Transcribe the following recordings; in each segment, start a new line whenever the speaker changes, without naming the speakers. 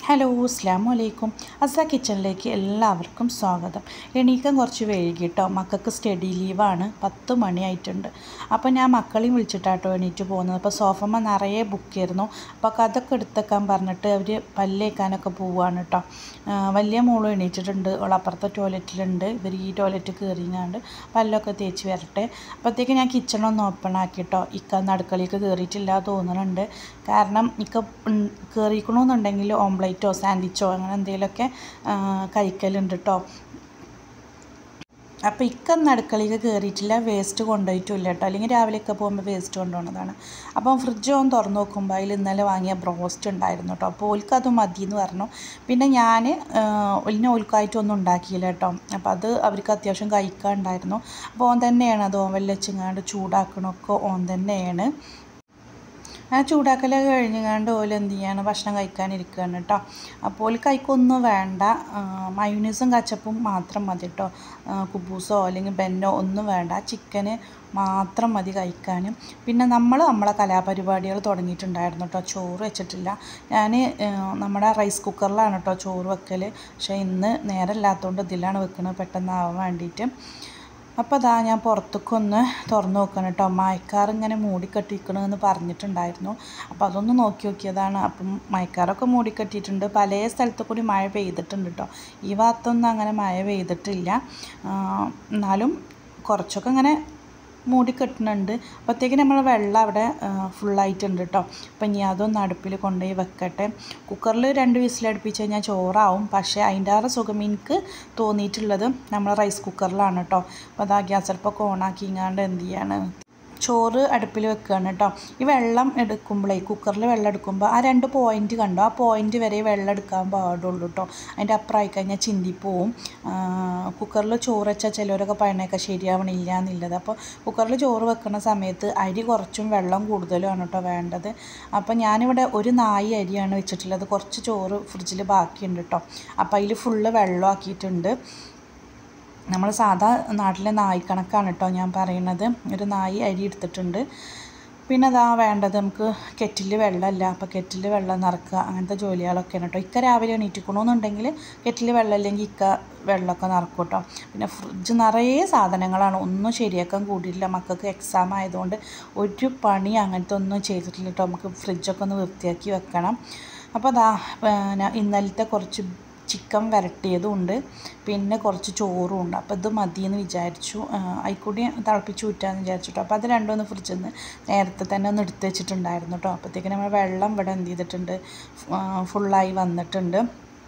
hello അസ്ലാം വലൈക്കും അസ കിച്ചണിലേക്ക് എല്ലാവർക്കും സ്വാഗതം എണീക്കാൻ കുറച്ച് വൈകിട്ടോ മക്കൾക്ക് സ്റ്റഡി ലീവാണ് പത്ത് മണിയായിട്ടുണ്ട് അപ്പോൾ ഞാൻ മക്കളെയും വിളിച്ചിട്ടാട്ടോ എണീറ്റ് പോകുന്നത് അപ്പോൾ സോഫമ്മ നിറയെ ബുക്ക് ആയിരുന്നു അപ്പോൾ അതൊക്കെ എടുത്തേക്കാൻ പറഞ്ഞിട്ട് അവർ പല്ലേക്കാനൊക്കെ പോവുകയാണ് കേട്ടോ വലിയ മോളും എണീറ്റിട്ടുണ്ട് അവൾ അപ്പുറത്തെ ടോയ്ലറ്റിലുണ്ട് ഇവർ ഈ ടോയ്ലറ്റ് കയറിങ്ങാണ്ട് പല്ലൊക്കെ തേച്ച് വരട്ടെ അപ്പോഴത്തേക്ക് ഞാൻ കിച്ചണൊന്ന് ഓപ്പൺ ആക്കിട്ടോ ഇക്ക അടുക്കളയ്ക്ക് കയറിയിട്ടില്ല തോന്നുന്നുണ്ട് കാരണം ഇക്ക കയറിക്കണമെന്നുണ്ടെങ്കിൽ ഓംപ്ലേറ്റോ സാൻഡ്വിച്ചോ അങ്ങനെ എന്തെങ്കിലുമൊക്കെ കഴിക്കലുണ്ട് കേട്ടോ അപ്പോൾ ഇക്കന്ന് അടുക്കളയിൽ കയറിയിട്ടില്ല വേസ്റ്റ് കൊണ്ടുപോയിട്ടില്ല കേട്ടോ അല്ലെങ്കിൽ രാവിലെയൊക്കെ പോകുമ്പോൾ വേസ്റ്റ് കൊണ്ടുപോകുന്നതാണ് അപ്പം ഫ്രിഡ്ജ് ഒന്ന് തുറന്ന് നോക്കുമ്പോൾ അതിൽ ഇന്നലെ വാങ്ങിയ ബ്രോസ്റ്റ് ഉണ്ടായിരുന്നു കേട്ടോ അപ്പോൾ ഓൽക്ക് അത് മതി എന്ന് പറഞ്ഞു പിന്നെ ഞാൻ ഒലിനെ ഓൽക്കായിട്ടൊന്നും ഉണ്ടാക്കിയില്ല കേട്ടോ അപ്പോൾ അത് അവർക്ക് അത്യാവശ്യം കഴിക്കാനുണ്ടായിരുന്നു അപ്പോൾ ഓൻ തന്നെയാണ് അത് ഓവനിൽ വെച്ചിങ്ങാണ്ട് ചൂടാക്കണമൊക്കെ ഓൻ തന്നെയാണ് ആ ചൂടാക്കലൊക്കെ കഴിഞ്ഞങ്ങാണ്ട് ഓല് എന്ത് ചെയ്യാണ് ഭക്ഷണം കഴിക്കാനിരിക്കുകയാണ് കേട്ടോ അപ്പോൾ കഴിക്കൊന്നും വേണ്ട മയൂനീസും കച്ചപ്പും മാത്രം മതി കേട്ടോ കുബൂസോ അല്ലെങ്കിൽ ബെന്നോ ഒന്നും വേണ്ട ചിക്കന് മാത്രം മതി കഴിക്കാനും പിന്നെ നമ്മൾ നമ്മളെ കലാപരിപാടികൾ തുടങ്ങിയിട്ടുണ്ടായിരുന്നു കേട്ടോ ചോറ് വെച്ചിട്ടില്ല ഞാൻ നമ്മുടെ റൈസ് കുക്കറിലാണ് കേട്ടോ ചോറ് വെക്കൽ പക്ഷേ ഇന്ന് നേരമില്ലാത്തതുകൊണ്ട് ഇതിലാണ് വെക്കുന്നത് പെട്ടെന്നാവാൻ വേണ്ടിയിട്ട് അപ്പോൾ അതാ ഞാൻ പുറത്തേക്കൊന്ന് തുറന്നു നോക്കണം കേട്ടോ മയക്കാർ ഇങ്ങനെ മൂടിക്കെട്ടിക്കണമെന്ന് പറഞ്ഞിട്ടുണ്ടായിരുന്നു അപ്പോൾ അതൊന്ന് നോക്കി നോക്കിയതാണ് അപ്പം മയക്കാറൊക്കെ മൂടിക്കെട്ടിയിട്ടുണ്ട് പല സ്ഥലത്തു കൂടി മഴ പെയ്തിട്ടുണ്ട് കേട്ടോ ഈ ഭാഗത്തൊന്നും അങ്ങനെ മഴ പെയ്തിട്ടില്ല എന്നാലും കുറച്ചൊക്കെ ഇങ്ങനെ മൂടി കെട്ടുന്നുണ്ട് അപ്പോഴത്തേക്ക് നമ്മൾ വെള്ളം അവിടെ ഫുള്ളായിട്ടുണ്ട് കേട്ടോ അപ്പം ഇനി അതൊന്ന് അടുപ്പിൽ കൊണ്ടുപോയി വെക്കട്ടെ കുക്കറിൽ രണ്ട് വിസിലടുപ്പിച്ച് കഴിഞ്ഞാൽ ചോറാവും പക്ഷേ അതിൻ്റെ ആ സുഖം എനിക്ക് തോന്നിയിട്ടുള്ളത് നമ്മൾ റൈസ് കുക്കറിലാണ് കേട്ടോ അപ്പോൾ അതാ ഗ്യാസ് അടുപ്പൊക്കെ ഓണാക്കി ഇങ്ങാണ്ട് എന്ത് ചെയ്യാണ് ചോറ് അടുപ്പിൽ വെക്കുകയാണ് കേട്ടോ ഈ വെള്ളം എടുക്കുമ്പോഴേ കുക്കറിൽ വെള്ളം എടുക്കുമ്പോൾ ആ രണ്ട് പോയിൻ്റ് കണ്ടോ ആ പോയിൻ്റ് വരെ വെള്ളം എടുക്കാൻ പാടുള്ളൂ കേട്ടോ അതിൻ്റെ അപ്പുറമായി കഴിഞ്ഞാൽ ചിന്തിപ്പോവും കുക്കറിൽ ചോറ് വെച്ചാൽ ചിലവരൊക്കെ പറയണേക്കെ ശരിയാവണില്ല എന്നുള്ളത് അപ്പോൾ കുക്കറിൽ ചോറ് വെക്കുന്ന സമയത്ത് അരി കുറച്ചും വെള്ളം കൂടുതലുമാണ് കേട്ടോ വേണ്ടത് അപ്പോൾ ഞാനിവിടെ ഒരു നായി അരിയാണ് വെച്ചിട്ടുള്ളത് കുറച്ച് ചോറ് ഫ്രിഡ്ജിൽ ബാക്കിയുണ്ട് കേട്ടോ അപ്പോൾ അതിൽ ഫുള്ള് വെള്ളമാക്കിയിട്ടുണ്ട് നമ്മൾ സാധാ നാട്ടിലെ നായി കണക്കാണ് കേട്ടോ ഞാൻ പറയുന്നത് ഒരു നായി അരി എടുത്തിട്ടുണ്ട് പിന്നെ അതാ വേണ്ടത് നമുക്ക് കെറ്റിൽ വെള്ളമല്ല അപ്പോൾ കെറ്റിൽ വെള്ളം നിറക്കുക അങ്ങനത്തെ ജോലികളൊക്കെയാണ് കേട്ടോ ഇക്ക രാവിലെ എണീറ്റിക്കണമെന്നുണ്ടെങ്കിൽ കെറ്റിൽ വെള്ളം ഇല്ലെങ്കിൽ ഇക്ക വെള്ളമൊക്കെ നിറക്കും കേട്ടോ പിന്നെ ഫ്രിഡ്ജ് നിറയെ സാധനങ്ങളാണ് ഒന്നും ശരിയാക്കാൻ കൂടിയില്ല മക്കൾക്ക് എക്സാം ആയതുകൊണ്ട് ഒരു പണി അങ്ങനത്തെ ഒന്നും ചെയ്തിട്ടില്ല കേട്ടോ നമുക്ക് ഫ്രിഡ്ജൊക്കെ ഒന്ന് വൃത്തിയാക്കി വെക്കണം അപ്പോൾ അതാ ഇന്നലത്തെ കുറച്ച് ചിക്കൻ വരട്ടിയതും ഉണ്ട് പിന്നെ കുറച്ച് ചോറും ഉണ്ട് അപ്പോൾ ഇത് മതിയെന്ന് വിചാരിച്ചു അതിൽക്കൂടി തിളപ്പിച്ച് ഊറ്റാമെന്ന് വിചാരിച്ചിട്ടോ അപ്പോൾ അത് രണ്ടും ഒന്ന് ഫ്രിഡ്ജിൽ നിന്ന് നേരത്തെ തന്നെ ഒന്ന് എടുത്ത് വെച്ചിട്ടുണ്ടായിരുന്നു കേട്ടോ അപ്പോഴത്തേക്ക് നമ്മൾ വെള്ളം ഇവിടെ എന്ത് ചെയ്തിട്ടുണ്ട് ഫുള്ളായി വന്നിട്ടുണ്ട്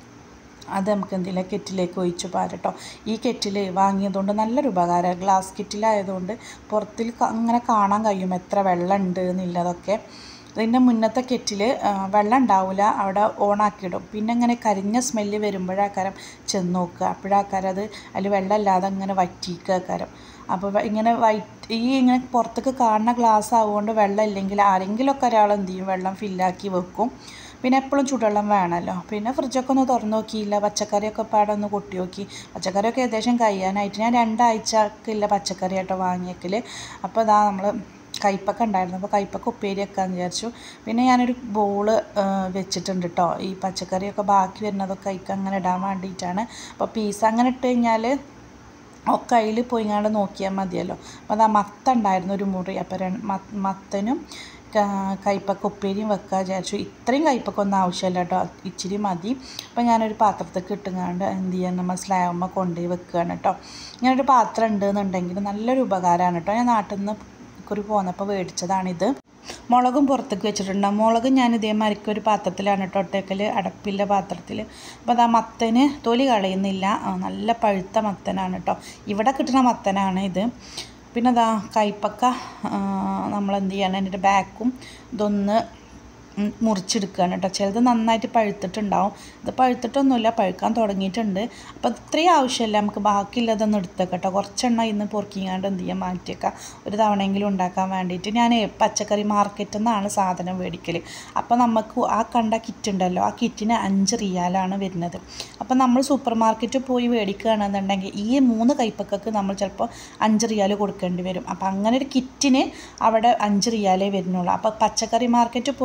അത് നമുക്ക് എന്തെങ്കിലും കെറ്റിലേക്ക് ഒഴിച്ച് പാരട്ടോ ഈ കെറ്റിൽ വാങ്ങിയതുകൊണ്ട് നല്ലൊരു ഉപകാരം ഗ്ലാസ് കെറ്റിലായതുകൊണ്ട് പുറത്തിൽ അങ്ങനെ കാണാൻ കഴിയും എത്ര വെള്ളം ഉണ്ട് എന്നുള്ളതൊക്കെ ഇതിൻ്റെ മുന്നത്തെ കെറ്റിൽ വെള്ളം ഉണ്ടാവില്ല അവിടെ ഓണാക്കിയിടും പിന്നെ ഇങ്ങനെ കരിഞ്ഞ സ്മെല്ല് വരുമ്പോഴാക്കാരം ചെന്ന് നോക്കുക അപ്പോഴാക്കാരം അത് അതിൽ വെള്ളമില്ലാതെ ഇങ്ങനെ വറ്റിക്കാക്കാരം അപ്പോൾ ഇങ്ങനെ വൈറ്റ് ഈ ഇങ്ങനെ പുറത്തേക്ക് കാണുന്ന ഗ്ലാസ് ആവുകൊണ്ട് വെള്ളം ഇല്ലെങ്കിൽ ആരെങ്കിലുമൊക്കെ ഒരാൾ എന്ത് ചെയ്യും വെള്ളം ഫില്ലാക്കി വെക്കും പിന്നെ എപ്പോഴും ചൂടുവെള്ളം വേണമല്ലോ പിന്നെ ഫ്രിഡ്ജൊക്കെ ഒന്ന് തുറന്നു നോക്കിയില്ല പച്ചക്കറിയൊക്കെ പാടെ ഒന്ന് കൊട്ടി നോക്കി പച്ചക്കറിയൊക്കെ ഏകദേശം കഴിയാനായിട്ട് ഞാൻ രണ്ടാഴ്ചക്കുള്ള പച്ചക്കറി ആട്ടോ വാങ്ങിയേക്കൽ അപ്പോൾ ഇതാ നമ്മൾ കയ്പ്പൊക്കെ ഉണ്ടായിരുന്നു അപ്പോൾ കയ്പ്പൊക്കെ ഉപ്പേരി വെക്കാമെന്ന് വിചാരിച്ചു പിന്നെ ഞാനൊരു ബോള് വെച്ചിട്ടുണ്ട് കേട്ടോ ഈ പച്ചക്കറിയൊക്കെ ബാക്കി വരുന്നതൊക്കെ കഴിക്കാൻ അങ്ങനെ ഇടാൻ വേണ്ടിയിട്ടാണ് അപ്പോൾ പീസ് അങ്ങനെ ഇട്ട് കഴിഞ്ഞാൽ ഒക്കെ അതിൽ പോയിങ്ങാണ്ട് നോക്കിയാൽ മതിയല്ലോ അപ്പോൾ അത് ആ മത്ത ഉണ്ടായിരുന്നു ഒരു മുറി അപ്പോൾ മത്തനും കയ്പ്പൊക്കെ ഉപ്പേരിയും വെക്കുക വിചാരിച്ചു ഇത്രയും കയ്പ്പൊക്കെ ഒന്നും ആവശ്യമില്ല കേട്ടോ ഇച്ചിരി മതി അപ്പോൾ ഞാനൊരു പാത്രത്തേക്ക് ഇട്ടുങ്ങാണ്ട് എന്ത് ചെയ്യാൻ നമ്മൾ സ്ലാബമ്മ കൊണ്ടുപോയി വെക്കുകയാണ് കേട്ടോ ഇങ്ങനൊരു പാത്രം ഉണ്ടെന്നുണ്ടെങ്കിൽ നല്ലൊരു ഉപകാരമാണ് കേട്ടോ ഞാൻ നാട്ടിൽ നിന്ന് ഒരു പോന്നപ്പോൾ മേടിച്ചതാണിത് മുളകും പുറത്തേക്ക് വെച്ചിട്ടുണ്ട് മുളക് ഞാൻ ഇതേമാതിരിക്ക് ഒരു പാത്രത്തിലാണ് കേട്ടോ ഒട്ടേക്കൽ അടപ്പില്ല പാത്രത്തിൽ അപ്പോൾ അത് ആ മത്തന് തൊലി കളയുന്നില്ല നല്ല പഴുത്ത മത്തനാണ് കേട്ടോ ഇവിടെ കിട്ടുന്ന മത്തനാണ് ഇത് പിന്നെ അതാ കൈപ്പക്ക നമ്മൾ എന്ത് ചെയ്യണം അതിൻ്റെ ബാക്കും ഇതൊന്ന് മുറിച്ചെടുക്കുകയാണ് കേട്ടോ ചിലത് നന്നായിട്ട് പഴുത്തിട്ടുണ്ടാവും ഇത് പഴുത്തിട്ടൊന്നുമില്ല പഴുക്കാൻ തുടങ്ങിയിട്ടുണ്ട് അപ്പോൾ ഇത്രയും ആവശ്യമില്ല നമുക്ക് ബാക്കിയുള്ളതൊന്നും എടുത്തേക്കാം കേട്ടോ കുറച്ചെണ്ണം ഇന്ന് പൊറുക്കിങ്ങാണ്ട് എന്ത് ചെയ്യാൻ മാറ്റിയേക്കാം ഒരു തവണയെങ്കിലും ഉണ്ടാക്കാൻ വേണ്ടിയിട്ട് ഞാൻ പച്ചക്കറി മാർക്കറ്റിൽ നിന്നാണ് സാധനം മേടിക്കൽ അപ്പോൾ നമുക്ക് ആ കണ്ട കിറ്റ് ഉണ്ടല്ലോ ആ കിറ്റിന് അഞ്ച് റിയാലാണ് വരുന്നത് അപ്പോൾ നമ്മൾ സൂപ്പർ മാർക്കറ്റിൽ പോയി മേടിക്കുകയാണെന്നുണ്ടെങ്കിൽ ഈ മൂന്ന് കൈപ്പക്കക്ക് നമ്മൾ ചിലപ്പോൾ അഞ്ച് റിയാൽ കൊടുക്കേണ്ടി വരും അപ്പോൾ അങ്ങനെ ഒരു കിറ്റിന് അവിടെ അഞ്ച് റിയാലേ വരുന്നുള്ളൂ അപ്പോൾ പച്ചക്കറി മാർക്കറ്റിൽ പോയിങ്ങാണ്ട്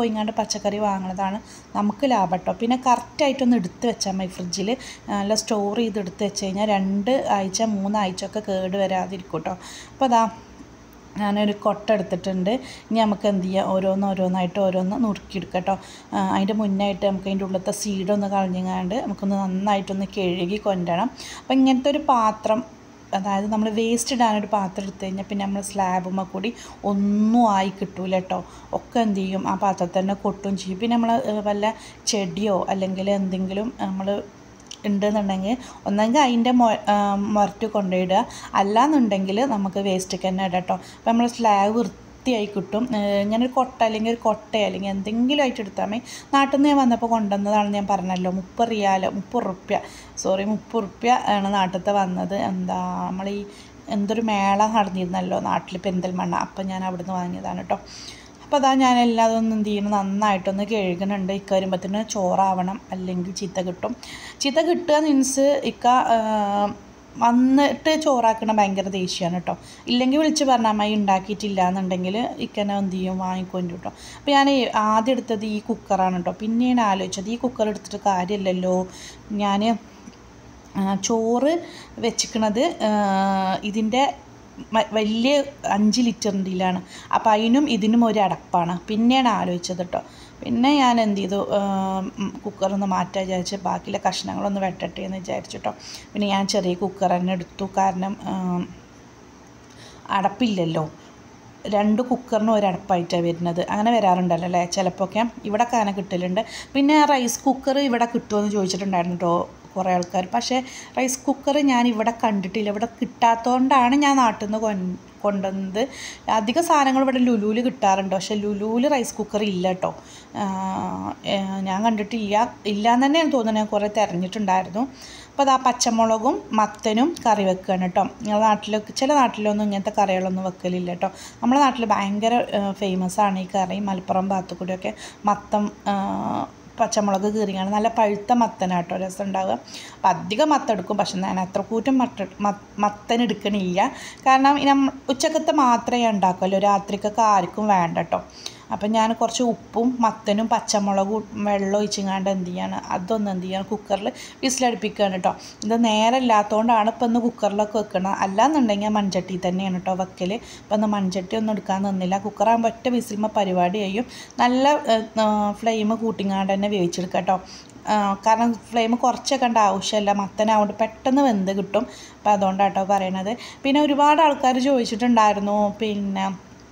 പച്ചക്കറി വാങ്ങുന്നതാണ് നമുക്ക് ലാഭം കേട്ടോ പിന്നെ കറക്റ്റായിട്ടൊന്ന് എടുത്ത് വെച്ചാൽ മതി ഫ്രിഡ്ജിൽ നല്ല സ്റ്റോർ ചെയ്ത് എടുത്ത് വെച്ച് കഴിഞ്ഞാൽ രണ്ട് ആഴ്ച മൂന്നാഴ്ച ഒക്കെ കേട് വരാതിരിക്കും കേട്ടോ അപ്പോൾ അതാ ഞാനൊരു കൊട്ട എടുത്തിട്ടുണ്ട് ഇനി നമുക്ക് എന്ത് ചെയ്യാം ഓരോന്ന് ഓരോന്നായിട്ട് ഓരോന്ന് നുറുക്കിയെടുക്കാം കേട്ടോ അതിൻ്റെ മുന്നായിട്ട് നമുക്ക് അതിൻ്റെ ഉള്ളിലത്തെ സീഡൊന്ന് കളഞ്ഞങ്ങാണ്ട് നമുക്കൊന്ന് നന്നായിട്ടൊന്ന് കഴുകി കൊണ്ടുവരണം അപ്പോൾ ഇങ്ങനത്തെ ഒരു പാത്രം അതായത് നമ്മൾ വേസ്റ്റ് ഇടാനൊരു പാത്രം എടുത്തു കഴിഞ്ഞാൽ പിന്നെ നമ്മൾ സ്ലാബുമ്മ കൂടി ഒന്നും ആയി കിട്ടൂല കേട്ടോ ഒക്കെ എന്ത് ചെയ്യും ആ പാത്രത്തിൽ തന്നെ കൊട്ടും ചെയ്യും പിന്നെ നമ്മൾ വല്ല ചെടിയോ അല്ലെങ്കിൽ എന്തെങ്കിലും നമ്മൾ ഉണ്ടെന്നുണ്ടെങ്കിൽ ഒന്നെങ്കിൽ അതിൻ്റെ മൊ മുരട്ട് കൊണ്ടുപോയിടുക അല്ലാന്നുണ്ടെങ്കിൽ നമുക്ക് വേസ്റ്റൊക്കെ തന്നെ ഇടാം കേട്ടോ അപ്പോൾ നമ്മൾ സ്ലാബ് വൃത്തിയായി കിട്ടും ഇങ്ങനെ ഒരു കൊട്ട അല്ലെങ്കിൽ ഒരു കൊട്ടയോ അല്ലെങ്കിൽ എന്തെങ്കിലും ആയിട്ട് എടുത്താൽ മതി നാട്ടിൽ നിന്ന് ഞാൻ വന്നപ്പോൾ കൊണ്ടുവന്നതാണ് ഞാൻ പറഞ്ഞല്ലോ മുപ്പത് റിയാലോ മുപ്പത് റുപ്യ സോറി മുപ്പത് റുപ്യ ആണ് നാട്ടിലത്തെ വന്നത് എന്താ നമ്മൾ ഈ എന്തൊരു മേള നടന്നിരുന്നല്ലോ നാട്ടിൽ പെരിന്തൽമണ്ണ അപ്പം ഞാൻ അവിടുന്ന് വാങ്ങിയതാണ് കേട്ടോ അപ്പോൾ അതാ ഞാൻ എല്ലാതും ഒന്ന് എന്ത് ചെയ്യണം നന്നായിട്ടൊന്ന് കഴുകുന്നുണ്ട് ഇക്ക വരുമ്പോഴത്തേന് ചോറാവണം അല്ലെങ്കിൽ ചീത്ത കിട്ടും ചീത്ത കിട്ടുക മീൻസ് ഇക്ക വന്നിട്ട് ചോറാക്കണ ഭയങ്കര ദേഷ്യമാണ് കേട്ടോ ഇല്ലെങ്കിൽ വിളിച്ച് പറഞ്ഞാൽ അമ്മായി ഉണ്ടാക്കിയിട്ടില്ല എന്നുണ്ടെങ്കിൽ ഇക്കനെ എന്ത് ചെയ്യും വാങ്ങിക്കൊണ്ട് കേട്ടോ അപ്പോൾ ഞാൻ ആദ്യം എടുത്തത് ഈ കുക്കറാണ് കേട്ടോ പിന്നെയാണ് ആലോചിച്ചത് ഈ കുക്കർ എടുത്തിട്ട് കാര്യമില്ലല്ലോ ഞാൻ ചോറ് വെച്ചിക്കണത് ഇതിൻ്റെ വലിയ അഞ്ച് ലിറ്ററിൻ്റെയിലാണ് അപ്പോൾ അതിനും ഇതിനും ഒരു അടപ്പാണ് പിന്നെയാണ് ആലോചിച്ചത് കേട്ടോ പിന്നെ ഞാൻ എന്ത് ചെയ്തു കുക്കറൊന്ന് മാറ്റാൻ വിചാരിച്ച് ബാക്കിയുള്ള കഷ്ണങ്ങളൊന്ന് വെട്ടട്ടെ എന്ന് വിചാരിച്ചു കേട്ടോ പിന്നെ ഞാൻ ചെറിയ കുക്കർ തന്നെ എടുത്തു കാരണം അടപ്പില്ലല്ലോ രണ്ട് കുക്കറിനും ഒരു അടപ്പായിട്ടാണ് വരുന്നത് അങ്ങനെ വരാറുണ്ടല്ലോ അല്ലേ ചിലപ്പോഴൊക്കെ ഇവിടെ കാന കിട്ടലുണ്ട് പിന്നെ റൈസ് കുക്കർ ഇവിടെ കിട്ടുമെന്ന് ചോദിച്ചിട്ടുണ്ടായിരുന്നു കേട്ടോ കുറേ ആൾക്കാർ പക്ഷേ റൈസ് കുക്കർ ഞാൻ ഇവിടെ കണ്ടിട്ടില്ല ഇവിടെ കിട്ടാത്തതുകൊണ്ടാണ് ഞാൻ നാട്ടിൽ നിന്ന് കൊ കൊണ്ടുവന്നത് അധിക സാധനങ്ങൾ ഇവിടെ ലുലുവിൽ കിട്ടാറുണ്ട് പക്ഷേ ലുലുവിൽ റൈസ് കുക്കർ ഇല്ല കേട്ടോ ഞാൻ കണ്ടിട്ടില്ല ഇല്ല എന്ന് തന്നെയാണ് തോന്നുന്നത് ഞാൻ കുറേ തിരഞ്ഞിട്ടുണ്ടായിരുന്നു അപ്പോൾ അത് ആ പച്ചമുളകും മത്തനും കറി വെക്കുകയാണ് കേട്ടോ നിങ്ങളുടെ നാട്ടിലൊക്കെ ചില നാട്ടിലൊന്നും ഇങ്ങനത്തെ കറികളൊന്നും വെക്കലില്ല കേട്ടോ നമ്മുടെ നാട്ടിൽ ഭയങ്കര ഫേമസ് ആണ് ഈ കറി മലപ്പുറം ഭാഗത്തു കൂടിയൊക്കെ മത്തം പച്ചമുളക് കീറിയാണ് നല്ല പഴുത്ത മത്തനാട്ടോ രസം ഉണ്ടാവുക അപ്പം അധികം മത്തം എടുക്കും പക്ഷെ ഞാൻ അത്ര കൂറ്റം മത്ത മത്തൻ എടുക്കണില്ല കാരണം നമ്മ ഉച്ചക്കത്തെ മാത്രമേ ഉണ്ടാക്കുമല്ലോ രാത്രിക്കൊക്കെ ആർക്കും വേണ്ട കേട്ടോ അപ്പം ഞാൻ കുറച്ച് ഉപ്പും മത്തനും പച്ചമുളകും വെള്ളം ഒഴിച്ചിങ്ങാണ്ട് എന്ത് ചെയ്യാണ് അതൊന്ന് എന്ത് ചെയ്യണം കുക്കറിൽ വിസിലടുപ്പിക്കുകയാണ് കേട്ടോ ഇത് നേരെ ഇല്ലാത്തതുകൊണ്ടാണ് ഇപ്പം ഒന്ന് കുക്കറിലൊക്കെ വെക്കണം അല്ലാന്നുണ്ടെങ്കിൽ മൺചട്ടി തന്നെയാണ് കേട്ടോ വെക്കൽ ഇപ്പം ഒന്ന് മൺചട്ടി ഒന്നും എടുക്കാൻ നിന്നില്ല കുക്കറാകുമ്പോൾ ഒറ്റ വിസിലുമ്പോൾ പരിപാടി ചെയ്യും നല്ല ഫ്ലെയിം കൂട്ടിങ്ങാണ്ട് തന്നെ വേവിച്ചെടുക്കുക കേട്ടോ കാരണം ഫ്ലെയിം കുറച്ചൊക്കെ ഉണ്ട് ആവശ്യമില്ല മത്തനാവുകൊണ്ട് പെട്ടെന്ന് വെന്ത് കിട്ടും അപ്പോൾ അതുകൊണ്ടാട്ടോ പറയണത് പിന്നെ ഒരുപാട് ആൾക്കാർ ചോദിച്ചിട്ടുണ്ടായിരുന്നു പിന്നെ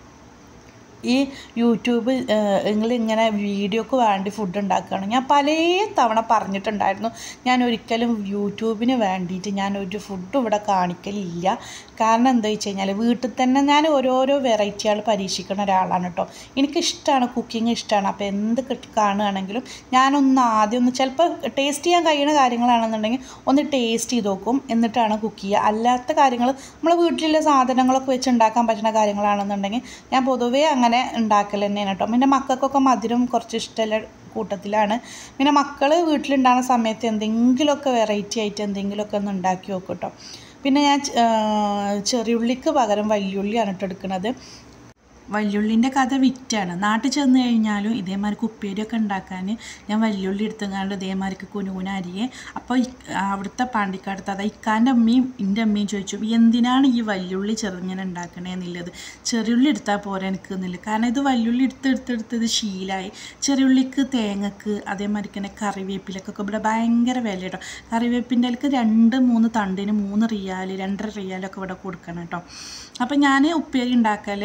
ഈ യൂട്യൂബ് നിങ്ങൾ ഇങ്ങനെ വീഡിയോക്ക് വേണ്ടി ഫുഡ് ഉണ്ടാക്കുകയാണ് ഞാൻ പല തവണ പറഞ്ഞിട്ടുണ്ടായിരുന്നു ഞാൻ ഒരിക്കലും യൂട്യൂബിന് വേണ്ടിയിട്ട് ഞാൻ ഒരു ഫുഡും ഇവിടെ കാണിക്കലില്ല കാരണം എന്താ വെച്ച് കഴിഞ്ഞാൽ വീട്ടിൽ തന്നെ ഞാൻ ഓരോരോ വെറൈറ്റികൾ പരീക്ഷിക്കുന്ന ഒരാളാണ് കേട്ടോ എനിക്കിഷ്ടമാണ് കുക്കിംഗ് ഇഷ്ടമാണ് അപ്പോൾ എന്ത് കാണുകയാണെങ്കിലും ഞാനൊന്ന് ആദ്യം ഒന്ന് ചിലപ്പോൾ ടേസ്റ്റ് ചെയ്യാൻ കഴിയുന്ന കാര്യങ്ങളാണെന്നുണ്ടെങ്കിൽ ഒന്ന് ടേസ്റ്റ് ചെയ്ത് നോക്കും എന്നിട്ടാണ് കുക്ക് ചെയ്യുക അല്ലാത്ത കാര്യങ്ങൾ നമ്മൾ വീട്ടിലുള്ള സാധനങ്ങളൊക്കെ വെച്ച് ഉണ്ടാക്കാൻ പറ്റുന്ന കാര്യങ്ങളാണെന്നുണ്ടെങ്കിൽ ഞാൻ പൊതുവേ അങ്ങനെ ഉണ്ടാക്കൽ തന്നെയാണ് കേട്ടോ പിന്നെ മക്കൾക്കൊക്കെ മധുരം കുറച്ച് ഇഷ്ടമുള്ള കൂട്ടത്തിലാണ് പിന്നെ മക്കൾ വീട്ടിലുണ്ടാകുന്ന സമയത്ത് എന്തെങ്കിലുമൊക്കെ വെറൈറ്റി ആയിട്ട് എന്തെങ്കിലുമൊക്കെ ഒന്ന് ഉണ്ടാക്കി നോക്കും കേട്ടോ പിന്നെ ഞാൻ ചെറിയുള്ളിക്ക് പകരം വലിയുള്ളിയാണ് കേട്ടോ എടുക്കുന്നത് വല്യുള്ളിൻ്റെ കഥ വിറ്റാണ് നാട്ടിൽ ചെന്ന് കഴിഞ്ഞാലും ഇതേമാതിരിക്ക് ഉപ്പേരിയൊക്കെ ഉണ്ടാക്കാൻ ഞാൻ വല്യുള്ളി എടുത്തങ്ങാണ്ട് ഇതേമാതിരിക്ക് കുനുകുന അരിയെ അപ്പോൾ അവിടുത്തെ പാണ്ടിക്കാടത്ത് അതായത് ഇക്കാൻ്റെ അമ്മയും എൻ്റെ അമ്മയും ചോദിച്ചു എന്തിനാണ് ഈ വല്യുള്ളി ചെറുങ്ങനെ ഉണ്ടാക്കണേന്നുള്ളത് ചെറിയുള്ളി എടുത്താൽ പോരാ എനിക്ക് എന്നില്ല കാരണം ഇത് വല്യുള്ളി എടുത്ത് എടുത്തെടുത്ത് ഇത് ശീലമായി ചെറിയുള്ളിക്ക് തേങ്ങക്ക് അതേമാതിരിക്ക് തന്നെ കറിവേപ്പിലക്കൊക്കെ ഇവിടെ ഭയങ്കര വില കേട്ടോ കറിവേപ്പിൻ്റെ അതിലേക്ക് രണ്ട് മൂന്ന് തണ്ടിന് മൂന്ന് റിയാൽ രണ്ടര റിയാലൊക്കെ ഇവിടെ കൊടുക്കണം കേട്ടോ അപ്പം ഞാൻ ഉപ്പേരി ഉണ്ടാക്കൽ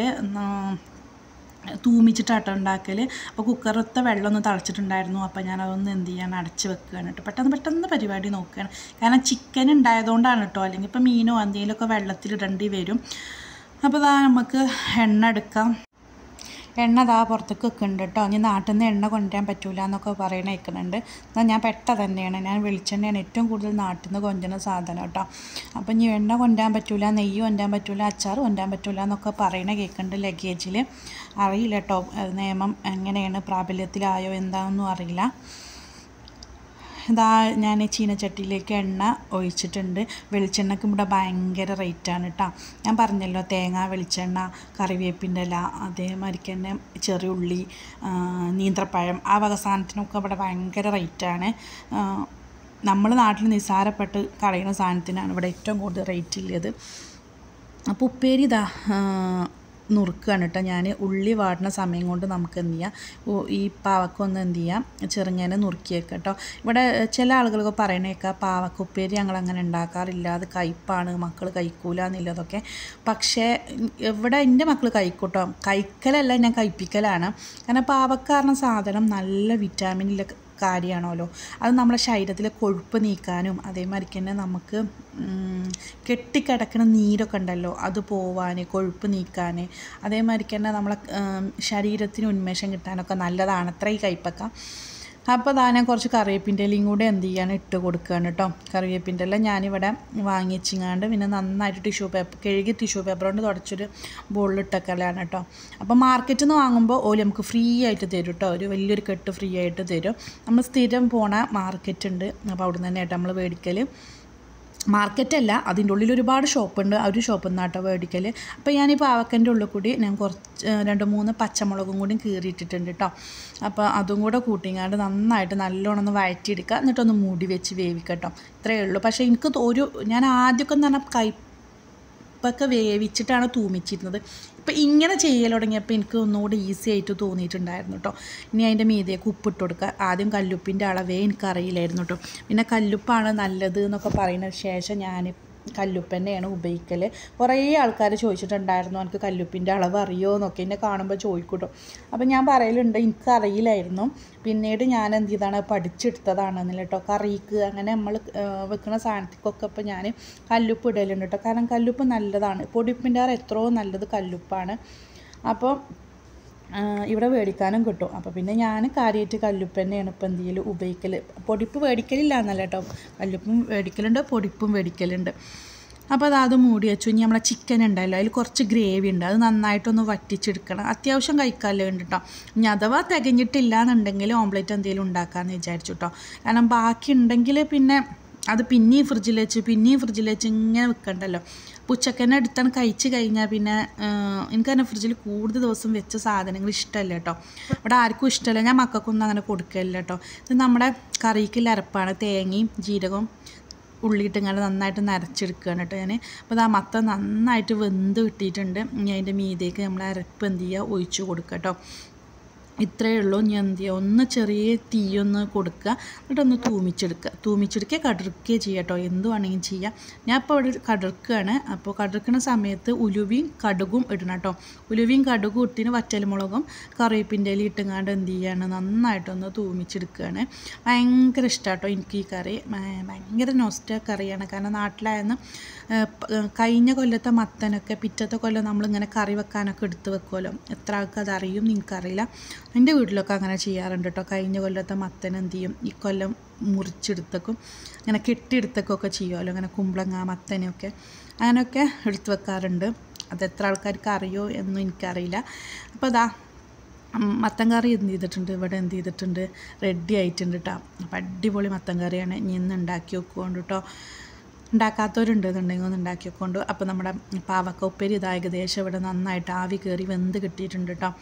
തൂമിച്ചിട്ടാട്ടോ ഉണ്ടാക്കൽ അപ്പോൾ കുക്കറത്തെ വെള്ളം ഒന്ന് തിളച്ചിട്ടുണ്ടായിരുന്നു അപ്പോൾ ഞാൻ അതൊന്ന് എന്ത് ചെയ്യാൻ അടച്ച് വെക്കുകയാണ് കേട്ടോ പെട്ടെന്ന് പെട്ടെന്ന് പരിപാടി നോക്കുകയാണ് കാരണം ചിക്കൻ ഉണ്ടായതുകൊണ്ടാണ് കേട്ടോ അല്ലെങ്കിൽ ഇപ്പോൾ മീനോ എന്തെങ്കിലുമൊക്കെ വെള്ളത്തിലിടേണ്ടി വരും അപ്പോൾ ഇതാ നമുക്ക് എണ്ണ എടുക്കാം എണ്ണ അതാ പുറത്തേക്ക് വെക്കുന്നുണ്ട് കേട്ടോ ഇനി നാട്ടിൽ നിന്ന് എണ്ണ കൊണ്ടുവരാൻ പറ്റൂല എന്നൊക്കെ പറയണ കേൾക്കുന്നുണ്ട് എന്നാൽ ഞാൻ പെട്ട തന്നെയാണ് ഞാൻ വെളിച്ചെണ്ണയാണ് ഏറ്റവും കൂടുതൽ നാട്ടിൽ നിന്ന് കൊണ്ടുവരുന്ന സാധനം കേട്ടോ അപ്പം ഇനി എണ്ണ കൊണ്ടുവരാൻ പറ്റൂല നെയ്യ് കൊണ്ടുവരാൻ പറ്റൂല അച്ചാർ കൊണ്ടുവരാൻ പറ്റൂല എന്നൊക്കെ പറയണ കേൾക്കുന്നുണ്ട് ലഗേജിൽ അറിയില്ല കേട്ടോ നിയമം എങ്ങനെയാണ് പ്രാബല്യത്തിലായോ എന്താണെന്നും അറിയില്ല ഇതാ ഞാൻ ചീനച്ചട്ടിയിലേക്ക് എണ്ണ ഒഴിച്ചിട്ടുണ്ട് വെളിച്ചെണ്ണയ്ക്ക് ഇവിടെ ഭയങ്കര റേറ്റാണ് കേട്ടോ ഞാൻ പറഞ്ഞല്ലോ തേങ്ങ വെളിച്ചെണ്ണ കറിവേപ്പിൻ്റെ ഇല അതേമാതിരിക്ക് തന്നെ ചെറിയ ഉള്ളി ആ, നീന്ത്രപ്പഴം ആ വക സാധനത്തിനൊക്കെ ഇവിടെ ഭയങ്കര റേറ്റാണ് നമ്മൾ നാട്ടിൽ നിസ്സാരപ്പെട്ട് കളയുന്ന സാധനത്തിനാണ് ഇവിടെ ഏറ്റവും കൂടുതൽ റേറ്റ് ഉള്ളത് അപ്പോൾ ഉപ്പേരി ഇതാ നുറുക്കുകയാണ് കേട്ടോ ഞാൻ ഉള്ളി വാടുന്ന സമയം കൊണ്ട് നമുക്ക് എന്ത് ചെയ്യാം ഉ- ഈ പാവക്ക ഒന്ന് എന്ത് ചെയ്യാം ചെറുങ്ങനെ നുറുക്കിയേക്കാം കേട്ടോ ഇവിടെ ചില ആളുകളൊക്കെ പറയണേക്കാം പാവക്ക ഉപ്പേരി ഞങ്ങൾ അങ്ങനെ ഉണ്ടാക്കാറില്ല അത് കയ്പ്പാണ് മക്കൾ കഴിക്കൂല എന്നുള്ളതൊക്കെ പക്ഷേ ഇവിടെ എൻ്റെ മക്കൾ കഴിക്കൂട്ടോ കഴിക്കലല്ല ഞാൻ കഴിപ്പിക്കലാണ് കാരണം പാവക്ക പറഞ്ഞ സാധനം നല്ല വിറ്റാമിനിലെ കാര്യമാണല്ലോ അത് നമ്മുടെ ശരീരത്തിലെ കൊഴുപ്പ് നീക്കാനും അതേമാതിരി തന്നെ നമുക്ക് ഉം, കെട്ടിക്കിടക്കുന്ന നീരൊക്കെ ഉണ്ടല്ലോ അത് പോവാൻ കൊഴുപ്പ് നീക്കാൻ അതേമാതിരി തന്നെ നമ്മളെ ഉം, ശരീരത്തിന് ഉന്മേഷം കിട്ടാനൊക്കെ നല്ലതാണ് അത്ര ഈ കയ്പക്ക അപ്പോൾ ദാ ഞാൻ കുറച്ച് കറിവേപ്പിൻ്റെ ഇലയും കൂടെ എന്ത് ചെയ്യാണ് ഇട്ട് കൊടുക്കുകയാണ് കേട്ടോ കറിവേപ്പിൻ്റെ ഇല ഞാനിവിടെ വാങ്ങി വെച്ചിങ്ങാണ്ട് പിന്നെ നന്നായിട്ട് ടിഷ്യൂ പേപ്പർ കഴുകി ടിഷ്യൂ പേപ്പർ കൊണ്ട് തുടച്ചൊരു ബോളിലിട്ടൊക്കെയാണ് കേട്ടോ അപ്പോൾ മാർക്കറ്റിൽ നിന്ന് വാങ്ങുമ്പോൾ ഓല് നമുക്ക് ഫ്രീ ആയിട്ട് തരും കേട്ടോ ഒരു വലിയൊരു കെട്ട് ഫ്രീ ആയിട്ട് തരും നമ്മൾ സ്ഥിരം പോണ മാർക്കറ്റ് ഉണ്ട് അപ്പോൾ അവിടെ നിന്ന് തന്നെ ആയിട്ട് നമ്മൾ മേടിക്കൽ മാർക്കറ്റല്ല അതിൻ്റെ ഉള്ളിൽ ഒരുപാട് ഷോപ്പുണ്ട് ആ ഒരു ഷോപ്പിൽ നിന്നാട്ടോ മേടിക്കൽ അപ്പോൾ ഞാൻ ഈ പാവക്കൻ്റെ ഉള്ളിൽ കൂടി ഞാൻ കുറച്ച് ഏഹ് രണ്ട് മൂന്ന് പച്ചമുളകും കൂടി കീറിയിട്ടിട്ടുണ്ട് കേട്ടോ അപ്പോൾ അതും കൂടെ കൂട്ടിങ്ങാണ്ട് നന്നായിട്ട് നല്ലോണം ഒന്ന് വഴറ്റിയെടുക്കുക എന്നിട്ടൊന്ന് മൂടി വെച്ച് വേവിക്കട്ടോ ഇത്രയേ ഉള്ളൂ പക്ഷേ എനിക്ക് തോ- ഒരു ഞാൻ ആദ്യമൊക്കെ എന്ന് പറഞ്ഞാൽ കൈ ഉപ്പൊക്കെ വേവിച്ചിട്ടാണ് തൂമിച്ചിരുന്നത് ഇപ്പം ഇങ്ങനെ ചെയ്യൽ തുടങ്ങിയപ്പോൾ എനിക്ക് ഒന്നുകൂടി ഈസി ആയിട്ട് തോന്നിയിട്ടുണ്ടായിരുന്നു കേട്ടോ ഇനി അതിൻ്റെ മീതേക്ക് ഉപ്പിട്ട് കൊടുക്കുക ആദ്യം കല്ലുപ്പിൻ്റെ അളവേ എനിക്കറിയില്ലായിരുന്നു കേട്ടോ പിന്നെ കല്ലുപ്പാണ് നല്ലത് എന്നൊക്കെ പറയുന്ന ശേഷം ഞാൻ കല്ലുപ്പ് തന്നെയാണ് ഉപയോഗിക്കൽ കുറേ ആൾക്കാർ ചോദിച്ചിട്ടുണ്ടായിരുന്നു എനിക്ക് കല്ലുപ്പിൻ്റെ അളവ് അറിയുമോ എന്നൊക്കെ എന്നെ കാണുമ്പോൾ ചോദിക്കൂട്ടോ അപ്പം ഞാൻ പറയലുണ്ട് എനിക്കറിയില്ലായിരുന്നു പിന്നീട് ഞാൻ എന്ത് ചെയ്താണ് പഠിച്ചെടുത്തതാണെന്നില്ല കേട്ടോ കറിക്ക് അങ്ങനെ നമ്മൾ വെക്കുന്ന സാധനത്തിക്കൊക്കെ ഇപ്പോൾ ഞാൻ കല്ലുപ്പ് ഇടലുണ്ട് കേട്ടോ കാരണം കല്ലുപ്പ് നല്ലതാണ് പൊടിപ്പിൻ്റെ ആറ് എത്രയോ നല്ലത് കല്ലുപ്പാണ് അപ്പോൾ ആ, ഇവിടെ മേടിക്കാനും കിട്ടും അപ്പോൾ പിന്നെ ഞാൻ കാര്യമായിട്ട് കല്ലുപ്പ് തന്നെയാണ് ഇപ്പം എന്ത് ചെയ്യൽ ഉപയോഗിക്കൽ പൊടിപ്പ് മേടിക്കലില്ല എന്നല്ല കേട്ടോ കല്ലുപ്പും മേടിക്കലുണ്ട് പൊടിപ്പും മേടിക്കലുണ്ട് അപ്പോൾ അത് അത് മൂടി വെച്ചു ഇനി നമ്മളെ ചിക്കൻ ഉണ്ടല്ലോ അതിൽ കുറച്ച് ഗ്രേവി ഉണ്ട് അത് നന്നായിട്ടൊന്ന് വറ്റിച്ചെടുക്കണം അത്യാവശ്യം കഴിക്കാമല്ലോ ഉണ്ട് കേട്ടോ ഇനി അഥവാ തികഞ്ഞിട്ടില്ല എന്നുണ്ടെങ്കിൽ ഓംലെറ്റ് എന്തെങ്കിലും ഉണ്ടാക്കാമെന്ന് വിചാരിച്ചു കേട്ടോ കാരണം ബാക്കി ഉണ്ടെങ്കിൽ പിന്നെ അത് പിന്നെയും ഫ്രിഡ്ജിൽ വെച്ച് പിന്നെയും ഫ്രിഡ്ജിൽ വെച്ച് ഇങ്ങനെ വെക്കണ്ടല്ലോ അപ്പോൾ ഉച്ചക്കന്നെ എടുത്താണ് കഴിച്ച് കഴിഞ്ഞാൽ പിന്നെ ആഹ്, എനിക്ക് തന്നെ ഫ്രിഡ്ജിൽ കൂടുതൽ ദിവസം വെച്ച സാധനങ്ങൾ ഇഷ്ടമല്ല കേട്ടോ ഇവിടെ ആർക്കും ഇഷ്ടമല്ല ഞാൻ മക്കൾക്കൊന്നും അങ്ങനെ കൊടുക്കലില്ല കേട്ടോ ഇത് നമ്മുടെ കറിക്കുള്ള അരപ്പാണ് തേങ്ങയും ജീരകവും ഉള്ളിയിട്ടിങ്ങനെ നന്നായിട്ട് നരച്ചെടുക്കുകയാണ് കേട്ടോ ഞാൻ അപ്പോൾ അത് ആ മത്ത നന്നായിട്ട് വെന്ത് കിട്ടിയിട്ടുണ്ട് ഇനി അതിൻ്റെ മീതേക്ക് നമ്മൾ അരപ്പ് എന്ത് ചെയ്യുക ഒഴിച്ച് കൊടുക്കുക കേട്ടോ ഇത്രയേ ഉള്ളൂ ഇനി എന്ത് ചെയ്യുക ഒന്ന് ചെറിയ തീയൊന്ന് കൊടുക്കുക എന്നിട്ടൊന്ന് തൂമിച്ചെടുക്കുക തൂമിച്ചെടുക്കുക കടർക്കുകയോ ചെയ്യുക കേട്ടോ എന്ത് വേണമെങ്കിലും ചെയ്യാം ഞാൻ ഇപ്പോൾ ഇവിടെ കടർക്കുകയാണ് അപ്പോൾ കടർക്കുന്ന സമയത്ത് ഉലുവയും കടുകും ഇടണം കേട്ടോ ഉലുവയും കടുകും ഇട്ടിന് വറ്റൽമുളകും കറിവേപ്പിൻ്റെ ഇല ഇട്ടുങ്ങാണ്ട് എന്ത് ചെയ്യാണ് നന്നായിട്ടൊന്ന് തൂമിച്ചെടുക്കുകയാണ് ഭയങ്കര ഇഷ്ടമാണ് കേട്ടോ എനിക്ക് ഈ കറി ഭയ- ഭയങ്കര നോസ്റ്റ കറിയാണ് കാരണം നാട്ടിലായിരുന്നു ഏഹ് പ- ഏഹ് കഴിഞ്ഞ കൊല്ലത്തെ മത്തനൊക്കെ പിറ്റത്തെ കൊല്ലം നമ്മളിങ്ങനെ കറി വെക്കാനൊക്കെ എടുത്ത് വെക്കുമല്ലോ എത്ര ആൾക്ക് അത് അറിയും നിങ്ങൾക്കറിയില്ല എൻ്റെ വീട്ടിലൊക്കെ അങ്ങനെ ചെയ്യാറുണ്ട് കേട്ടോ കഴിഞ്ഞ കൊല്ലത്തെ മത്തൻ എന്ത് ചെയ്യും ഈ കൊല്ലം മുറിച്ചെടുത്തേക്കും അങ്ങനെ കെട്ടിയെടുത്തേക്കൊക്കെ ചെയ്യുമല്ലോ അങ്ങനെ കുമ്പളങ്ങ മത്തനൊക്കെ അങ്ങനെയൊക്കെ എടുത്ത് വെക്കാറുണ്ട് അത് എത്ര ആൾക്കാർക്ക് അറിയോ എന്നും എനിക്കറിയില്ല അപ്പോൾ അതാ ഉം, മത്തൻ കറി എന്ത് ചെയ്തിട്ടുണ്ട് ഇവിടെ എന്ത് ചെയ്തിട്ടുണ്ട് റെഡി ആയിട്ടുണ്ട് കേട്ടോ അപ്പം അടിപൊളി മത്തൻ കറിയാണ് ഇനി ഇന്ന് ഉണ്ടാക്കി വെക്കുകൊണ്ട് കേട്ടോ ഉണ്ടാക്കാത്തവരുണ്ട് എന്നുണ്ടെങ്കിൽ ഒന്ന് ഉണ്ടാക്കി വെക്കൊണ്ട് അപ്പോൾ നമ്മുടെ പാവക്ക ഉപ്പേരി ഇത് ഏകദേശം ഇവിടെ നന്നായിട്ട് ആവി കയറി വെന്ത് കിട്ടിയിട്ടുണ്ട് കേട്ടോ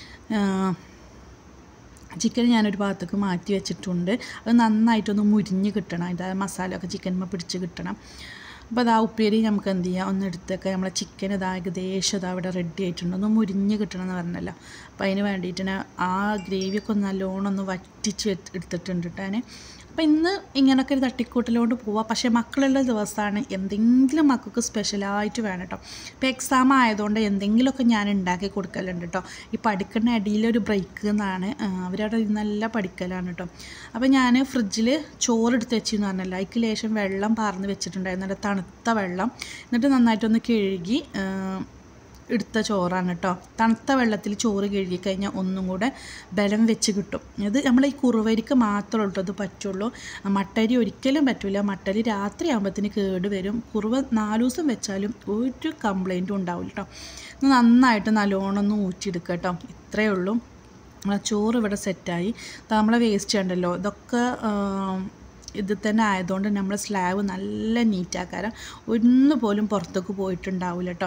ചിക്കൻ ഞാനൊരു ഭാഗത്തേക്ക് മാറ്റി വെച്ചിട്ടുണ്ട് അത് നന്നായിട്ടൊന്ന് മുരിഞ്ഞ് കിട്ടണം അതിൻ്റെ മസാലയൊക്കെ ചിക്കൻമ പിടിച്ച് കിട്ടണം അപ്പോൾ അതാ ഉപ്പേരി നമുക്ക് എന്ത് ചെയ്യാം ഒന്ന് എടുത്തൊക്കെ നമ്മളെ ചിക്കൻ ഇതാ ഏകദേശം ഇതാ ഇവിടെ റെഡി ആയിട്ടുണ്ട് ഒന്ന് മുരിഞ്ഞ് കിട്ടണം എന്ന് പറഞ്ഞല്ലോ അപ്പോൾ അതിന് വേണ്ടിയിട്ട് ഞാൻ ആ ഗ്രേവിയൊക്കെ ഒന്ന് നല്ലോണം ഒന്ന് വറ്റിച്ച് എടുത്ത് എടുത്തിട്ടുണ്ട് കേട്ടോ ഞാൻ അപ്പോൾ ഇന്ന് ഇങ്ങനൊക്കെ ഒരു തട്ടിക്കൂട്ടലോണ്ട് പോവാം പക്ഷേ മക്കളുള്ള ദിവസമാണ് എന്തെങ്കിലും മക്കൾക്ക് സ്പെഷ്യലായിട്ട് വേണം കേട്ടോ ഇപ്പോൾ എക്സാം ആയതുകൊണ്ട് എന്തെങ്കിലുമൊക്കെ ഞാൻ ഉണ്ടാക്കി കൊടുക്കലുണ്ട് കേട്ടോ ഈ പഠിക്കുന്ന ഇടയിലൊരു ബ്രേക്ക് എന്നാണ് ആ, അവരവിടെ നല്ല പഠിക്കലാണ് കേട്ടോ അപ്പോൾ ഞാൻ ഫ്രിഡ്ജിൽ ചോറെടുത്ത് വെച്ചെന്ന് പറഞ്ഞല്ലോ അതിക്ക് ലേശം വെള്ളം പാർന്ന് വെച്ചിട്ടുണ്ടായിരുന്നു നല്ല തണുത്ത വെള്ളം എന്നിട്ട് നന്നായിട്ടൊന്ന് കഴുകി ആ, എടുത്ത ചോറാണ് കേട്ടോ തണുത്ത വെള്ളത്തിൽ ചോറ് കഴുകി കഴിഞ്ഞാൽ ഒന്നും കൂടെ ബലം വെച്ച് കിട്ടും ഇത് നമ്മൾ ഈ കുറുവരിക്ക് മാത്രമേ ഉള്ളൂ ഇത് പറ്റുള്ളൂ മട്ടരി ഒരിക്കലും പറ്റില്ല മട്ടരി രാത്രി ആകുമ്പോഴത്തേന് കേട് വരും കുറുവ നാല് ദിവസം വെച്ചാലും ഒരു കംപ്ലൈൻറ്റും ഉണ്ടാവില്ല കേട്ടോ ഇത് നന്നായിട്ട് നല്ലോണം ഒന്ന് ഊറ്റിയെടുക്കുക കേട്ടോ ഇത്രയേ ഉള്ളൂ നമ്മളെ ചോറ് ഇവിടെ സെറ്റായി നമ്മളെ വേസ്റ്റ് ഉണ്ടല്ലോ ഇതൊക്കെ ഇത് തന്നെ ആയതുകൊണ്ട് നമ്മൾ സ്ലാബ് നല്ല നീറ്റാക്കാരം ഒന്ന് പോലും പുറത്തേക്ക് പോയിട്ടുണ്ടാവില്ല കേട്ടോ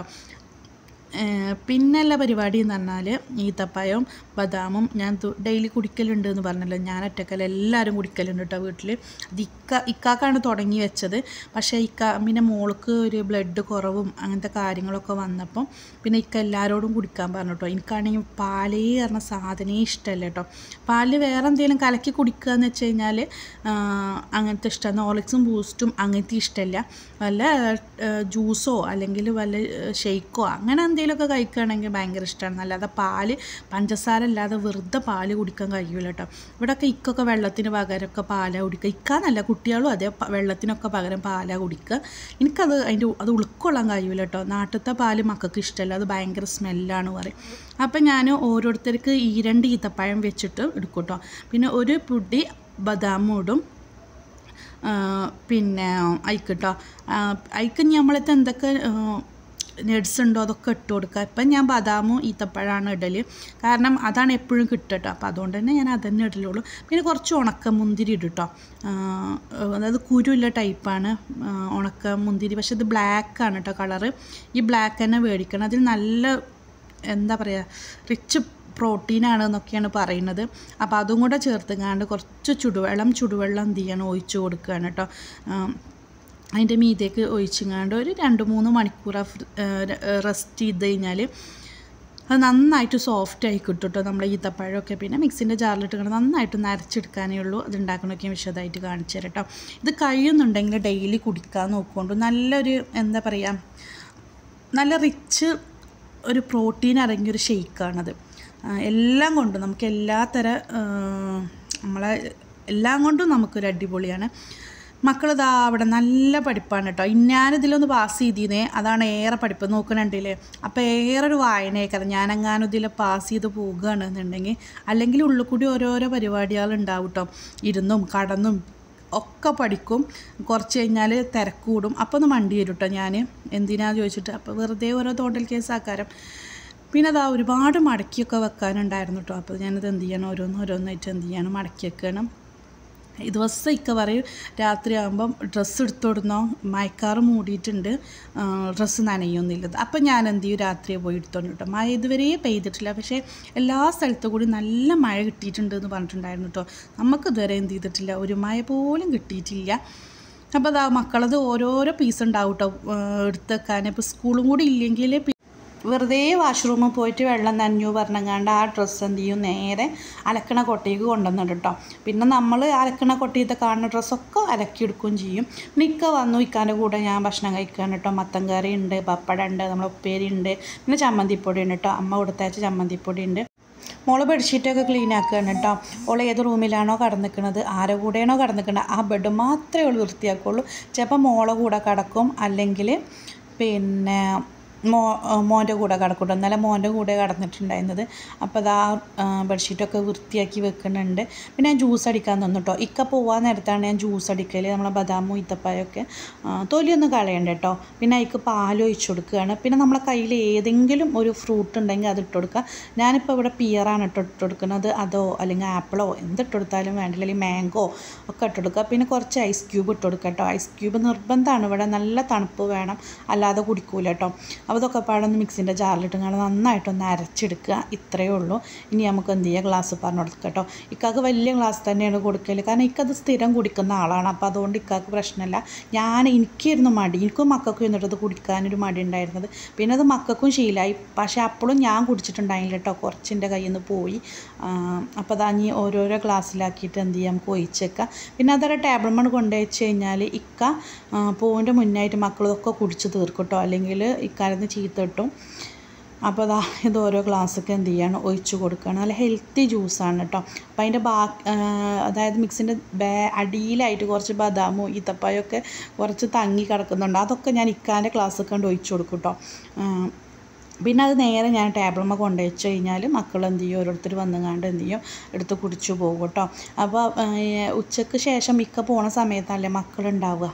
പിന്നെയുള്ള പരിപാടി എന്ന് പറഞ്ഞാൽ ഈത്തപ്പഴവും ബദാമും ഞാൻ ഡെയിലി കുടിക്കലുണ്ട് എന്ന് പറഞ്ഞല്ലോ ഞാൻ ഒറ്റക്കല്ല എല്ലാവരും കുടിക്കലുണ്ട് കേട്ടോ വീട്ടിൽ അത് ഇക്ക ഇക്കാക്കാണ് തുടങ്ങി വെച്ചത് പക്ഷേ ഇക്ക പിന്നെ മോൾക്ക് ഒരു ബ്ലഡ് കുറവും അങ്ങനത്തെ കാര്യങ്ങളൊക്കെ വന്നപ്പം പിന്നെ ഇക്ക എല്ലാവരോടും കുടിക്കാൻ പറഞ്ഞു കേട്ടോ എനിക്കാണെങ്കിൽ പാലേ പറഞ്ഞ സാധനമേ ഇഷ്ടമല്ല കേട്ടോ പാലിൽ വേറെ എന്തെങ്കിലും കലക്കി കുടിക്കുക എന്ന് വെച്ച് കഴിഞ്ഞാൽ അങ്ങനത്തെ ഇഷ്ടമാണ് ഹോർലിക്സും ബൂസ്റ്റും അങ്ങനത്തെ ഇഷ്ടമല്ല വല്ല ജ്യൂസോ അല്ലെങ്കിൽ വല്ല ഷെയ്ക്കോ അങ്ങനെ എന്തെങ്കിലുമൊക്കെ കഴിക്കുകയാണെങ്കിൽ ഭയങ്കര ഇഷ്ടമാണ് അല്ലാതെ പാല് പഞ്ചസാര അല്ലാതെ വെറുതെ പാല് കുടിക്കാൻ കഴിയൂല കേട്ടോ ഇവിടെയൊക്കെ ഇക്കൊക്കെ വെള്ളത്തിന് പകരമൊക്കെ പാലാണ് കുടിക്കുക ഇക്കാന്നല്ല കുട്ടികളും അതേ പ- വെള്ളത്തിനൊക്കെ പകരം പാലാണ് കുടിക്കുക എനിക്കത് അതിൻ്റെ അത് ഉൾക്കൊള്ളാൻ കഴിയൂല കേട്ടോ നാട്ടിലത്തെ പാല് മക്കൾക്ക് ഇഷ്ടമല്ല അത് ഭയങ്കര സ്മെല്ലാണ് പറയും അപ്പം ഞാൻ ഓരോരുത്തർക്ക് ഈ രണ്ട് ഈത്തപ്പഴം വെച്ചിട്ട് എടുക്കും കേട്ടോ പിന്നെ ഒരു പൊടി ബദാമും ഇടും ആ, പിന്നെ അയക്ക് കേട്ടോ അയക്ക് നമ്മളത്തെ എന്തൊക്കെ നട്സ് ഉണ്ടോ അതൊക്കെ ഇട്ട് കൊടുക്കുക ഇപ്പം ഞാൻ ബദാമും ഈത്തപ്പഴമാണ് ഇടൽ കാരണം അതാണ് എപ്പോഴും കിട്ടുക കേട്ടോ അപ്പോൾ അതുകൊണ്ട് തന്നെ ഞാൻ അതന്നെ ഇടലുള്ളൂ പിന്നെ കുറച്ച് ഉണക്ക മുന്തിരി ഇടും കേട്ടോ ആ, അതായത് കുരുള്ള ടൈപ്പാണ് ഉണക്ക മുന്തിരി പക്ഷെ ഇത് ബ്ലാക്ക് ആണ് കേട്ടോ കളറ് ഈ ബ്ലാക്ക് തന്നെ മേടിക്കണം അതിൽ നല്ല എന്താ പറയുക റിച്ച് പ്രോട്ടീനാണ് എന്നൊക്കെയാണ് പറയുന്നത് അപ്പോൾ അതും കൂടെ ചേർത്തുങ്ങാണ്ട് കുറച്ച് ചുടുവെള്ളം ചുടുവെള്ളം എന്ത് ചെയ്യണം ഒഴിച്ച് കൊടുക്കുകയാണ് കേട്ടോ ആം, അതിൻ്റെ മീതേക്ക് ഒഴിച്ചിങ്ങാണ്ട് ഒരു രണ്ട് മൂന്ന് മണിക്കൂർ റെസ്റ്റ് ചെയ്ത് കഴിഞ്ഞാൽ അത് നന്നായിട്ട് സോഫ്റ്റ് ആയി കിട്ടും കേട്ടോ നമ്മുടെ ഈത്തപ്പഴമൊക്കെ പിന്നെ മിക്സിൻ്റെ ജാറിലിട്ട് കിടന്ന് നന്നായിട്ട് നരച്ചെടുക്കാനേ ഉള്ളൂ അത് ഉണ്ടാക്കണമൊക്കെ വിശദമായിട്ട് കാണിച്ചു തരാം കേട്ടോ ഇത് കഴിയുന്നുണ്ടെങ്കിൽ ഡെയിലി കുടിക്കാൻ നോക്കുകൊണ്ട് നല്ലൊരു എന്താ പറയുക നല്ല റിച്ച് ഒരു പ്രോട്ടീൻ അടങ്ങിയൊരു ഷെയ്ക്കാണത് എല്ലാം കൊണ്ടും നമുക്ക് എല്ലാ തര ആ, നമ്മളെ എല്ലാം കൊണ്ടും നമുക്കൊരു അടിപൊളിയാണ് മക്കളിതാ അവിടെ നല്ല പഠിപ്പാണ് കേട്ടോ ഞാനിതിലൊന്ന് പാസ് ചെയ്തിരുന്നേ അതാണ് ഏറെ പഠിപ്പ് നോക്കണുണ്ടല്ലേ അപ്പോൾ ഏറെ ഒരു വായനയൊക്കെ ഞാനെങ്ങാനും ഇതിൽ പാസ് ചെയ്ത് പോകുകയാണെന്നുണ്ടെങ്കിൽ അല്ലെങ്കിൽ ഉള്ളിൽ കൂടി ഓരോരോ പരിപാടികൾ ഉണ്ടാവും കേട്ടോ ഇരുന്നും കടന്നും ഒക്കെ പഠിക്കും കുറച്ച് കഴിഞ്ഞാൽ തിരക്ക് കൂടും അപ്പോൾ ഒന്ന് മണ്ടി വരും കേട്ടോ ഞാൻ എന്തിനാന്ന് ചോദിച്ചിട്ട് അപ്പോൾ വെറുതെ ഓരോ തോണ്ടൽ കേസാക്കാരം പിന്നെ അതാ ഒരുപാട് മടക്കിയൊക്കെ വെക്കാനുണ്ടായിരുന്നു കേട്ടോ അപ്പോൾ ഞാനത് എന്ത് ചെയ്യണം ഓരോന്ന് ഓരോന്നായിട്ട് എന്ത് ചെയ്യണം മടക്കി വെക്കണം ഈ ദിവസം ഇക്ക പറയും രാത്രിയാകുമ്പം ഡ്രസ്സ് എടുത്തോടുന്നോ മയക്കാറ് മൂടിയിട്ടുണ്ട് ഡ്രസ്സ് നനയൊന്നുമില്ലത് അപ്പം ഞാൻ എന്ത് ചെയ്യും രാത്രി പോയി എടുത്തോണ്ട് കേട്ടോ മഴ ഇതുവരെ പെയ്തിട്ടില്ല പക്ഷേ എല്ലാ സ്ഥലത്തും കൂടി നല്ല മഴ കിട്ടിയിട്ടുണ്ട് എന്ന് പറഞ്ഞിട്ടുണ്ടായിരുന്നു കേട്ടോ നമുക്ക് ഇതുവരെ എന്ത് ചെയ്തിട്ടില്ല ഒരു മഴ പോലും കിട്ടിയിട്ടില്ല അപ്പോൾ അതാ മക്കളത് ഓരോരോ പീസ് ഉണ്ടാവും കേട്ടോ എടുത്ത് വെക്കാൻ ഇപ്പോൾ സ്കൂളും കൂടി ഇല്ലെങ്കിൽ വെറുതെ വാഷ്റൂമിൽ പോയിട്ട് വെള്ളം നനഞ്ഞു പറഞ്ഞങ്ങാണ്ട് ആ ഡ്രസ്സ് എന്ത് ചെയ്യും നേരെ അലക്കണ കൊട്ടയ്ക്ക് കൊണ്ടുവന്നിട്ട് കേട്ടോ പിന്നെ നമ്മൾ അലക്കണ കൊട്ടയത്തെ കാണുന്ന ഡ്രസ്സൊക്കെ അലക്കിയെടുക്കുകയും ചെയ്യും പിന്നെ ഇക്ക വന്നു ഇക്കാൻ്റെ കൂടെ ഞാൻ ഭക്ഷണം കഴിക്കാൻ കേട്ടോ മത്തൻ കറി ഉണ്ട് പപ്പടം ഉണ്ട് നമ്മളെ ഉപ്പേരി ഉണ്ട് പിന്നെ ചമ്മന്തിപ്പൊടി ഉണ്ട് കേട്ടോ അമ്മ കൊടുത്തയച്ച ചമ്മന്തിപ്പൊടി ഉണ്ട് മോള് ബെഡ്ഷീറ്റൊക്കെ ക്ലീൻ ആക്കുകയാണ് കേട്ടോ ഓൾ ഏത് റൂമിലാണോ കടന്നിക്കണത് ആരെ കൂടെയാണോ കടന്നിക്കണത് ആ ബെഡ് മാത്രമേ അവൾ വൃത്തിയാക്കുള്ളൂ ചിലപ്പോൾ മോളെ കൂടെ കിടക്കും അല്ലെങ്കിൽ പിന്നെ മോ മോൻ്റെ കൂടെ കിടക്കൂട്ടോ ഇന്നലെ മോൻ്റെ കൂടെ കിടന്നിട്ടുണ്ടായിരുന്നത് അപ്പോൾ അതാ ബെഡ്ഷീറ്റൊക്കെ വൃത്തിയാക്കി വെക്കുന്നുണ്ട് പിന്നെ ഞാൻ ജ്യൂസ് അടിക്കാൻ തന്നു കേട്ടോ ഇക്ക പോവാൻ നേരത്താണ് ഞാൻ ജ്യൂസ് അടിക്കൽ നമ്മളെ ബദാമും ഈത്തപ്പായൊക്കെ ആ, തൊലിയൊന്നും കളയണ്ട കേട്ടോ പിന്നെ അതിക്ക് പാൽ ഒഴിച്ച് കൊടുക്കുകയാണ് പിന്നെ നമ്മളെ കയ്യിൽ ഏതെങ്കിലും ഒരു ഫ്രൂട്ട് ഉണ്ടെങ്കിൽ അത് ഇട്ട് കൊടുക്കുക ഞാനിപ്പോൾ ഇവിടെ പിയറാണ് ഇട്ട് ഇട്ട് കൊടുക്കുന്നത് അതോ അല്ലെങ്കിൽ ആപ്പിളോ എന്തിട്ട് കൊടുത്താലും വേണ്ടില്ല അല്ലെങ്കിൽ മാംഗോ ഒക്കെ ഇട്ട് കൊടുക്കുക പിന്നെ കുറച്ച് ഐസ് ക്യൂബ് ഇട്ട് കൊടുക്കുക കേട്ടോ ഐസ് ക്യൂബ് നിർബന്ധമാണ് ഇവിടെ നല്ല തണുപ്പ് വേണം അല്ലാതെ കുടിക്കൂല കേട്ടോ അപ്പോൾ ഇതൊക്കെ പാടൊന്ന് മിക്സിൻ്റെ ജാറിലിട്ട് കാണാൻ നന്നായിട്ടൊന്ന് അരച്ചെടുക്കുക ഇത്രയേ ഉള്ളൂ ഇനി നമുക്ക് എന്ത് ചെയ്യുക ഗ്ലാസ് പറഞ്ഞു കൊടുക്കുക കേട്ടോ ഇക്കാക്ക് വലിയ ഗ്ലാസ് തന്നെയാണ് കൊടുക്കൽ കാരണം ഇക്കത് സ്ഥിരം കുടിക്കുന്ന ആളാണ് അപ്പോൾ അതുകൊണ്ട് ഇക്കാക്ക് പ്രശ്നമില്ല ഞാൻ എനിക്കായിരുന്നു മടി എനിക്കും മക്കൾക്കും എന്നിട്ട് അത് കുടിക്കാനൊരു മടി ഉണ്ടായിരുന്നത് പിന്നെ അത് മക്കൾക്കും ശീലമായി പക്ഷേ അപ്പോഴും ഞാൻ കുടിച്ചിട്ടുണ്ടായില്ല കേട്ടോ കുറച്ചിൻ്റെ കയ്യിൽ നിന്ന് പോയി അപ്പോൾ അതാ ഇനി ഓരോരോ ഗ്ലാസ്സിലാക്കിയിട്ട് എന്ത് ചെയ്യാം നമുക്ക് ഒഴിച്ചേക്കാം പിന്നെ അതൊരു ടേബിൾ മണ് കൊണ്ടുവച്ച് കഴിഞ്ഞാൽ ഇക്ക പൂവിൻ്റെ മുന്നായിട്ട് മക്കളൊക്കെ കുടിച്ച് തീർക്കും കേട്ടോ അല്ലെങ്കിൽ ഇക്കാലത്ത് ചീത്ത കിട്ടും അപ്പോൾ അതാ ഇത് ഓരോ ഗ്ലാസ്സൊക്കെ എന്ത് ചെയ്യാണ് ഒഴിച്ച് കൊടുക്കുകയാണ് നല്ല ഹെൽത്തി ജ്യൂസാണ് കേട്ടോ അപ്പോൾ അതിൻ്റെ ബാ അതായത് മിക്സിൻ്റെ ബാ അടിയിലായിട്ട് കുറച്ച് ബദാമും ഈത്തപ്പായൊക്കെ കുറച്ച് തങ്ങി കിടക്കുന്നുണ്ട് അതൊക്കെ ഞാൻ ഇക്കാൻ്റെ ഗ്ലാസ്സൊക്കെ കൊണ്ട് ഒഴിച്ച് കൊടുക്കും കേട്ടോ ആ, പിന്നെ അത് നേരെ ഞാൻ ടേബിളുമ്മ കൊണ്ട് വെച്ച് കഴിഞ്ഞാൽ മക്കൾ എന്ത് ചെയ്യും ഓരോരുത്തർ വന്നുങ്ങാണ്ട് എന്ത് ചെയ്യും എടുത്ത് കുടിച്ചു പോകും കേട്ടോ അപ്പോൾ ഉച്ചയ്ക്ക് ശേഷം മിക്ക പോണ സമയത്തല്ലേ മക്കളുണ്ടാവുക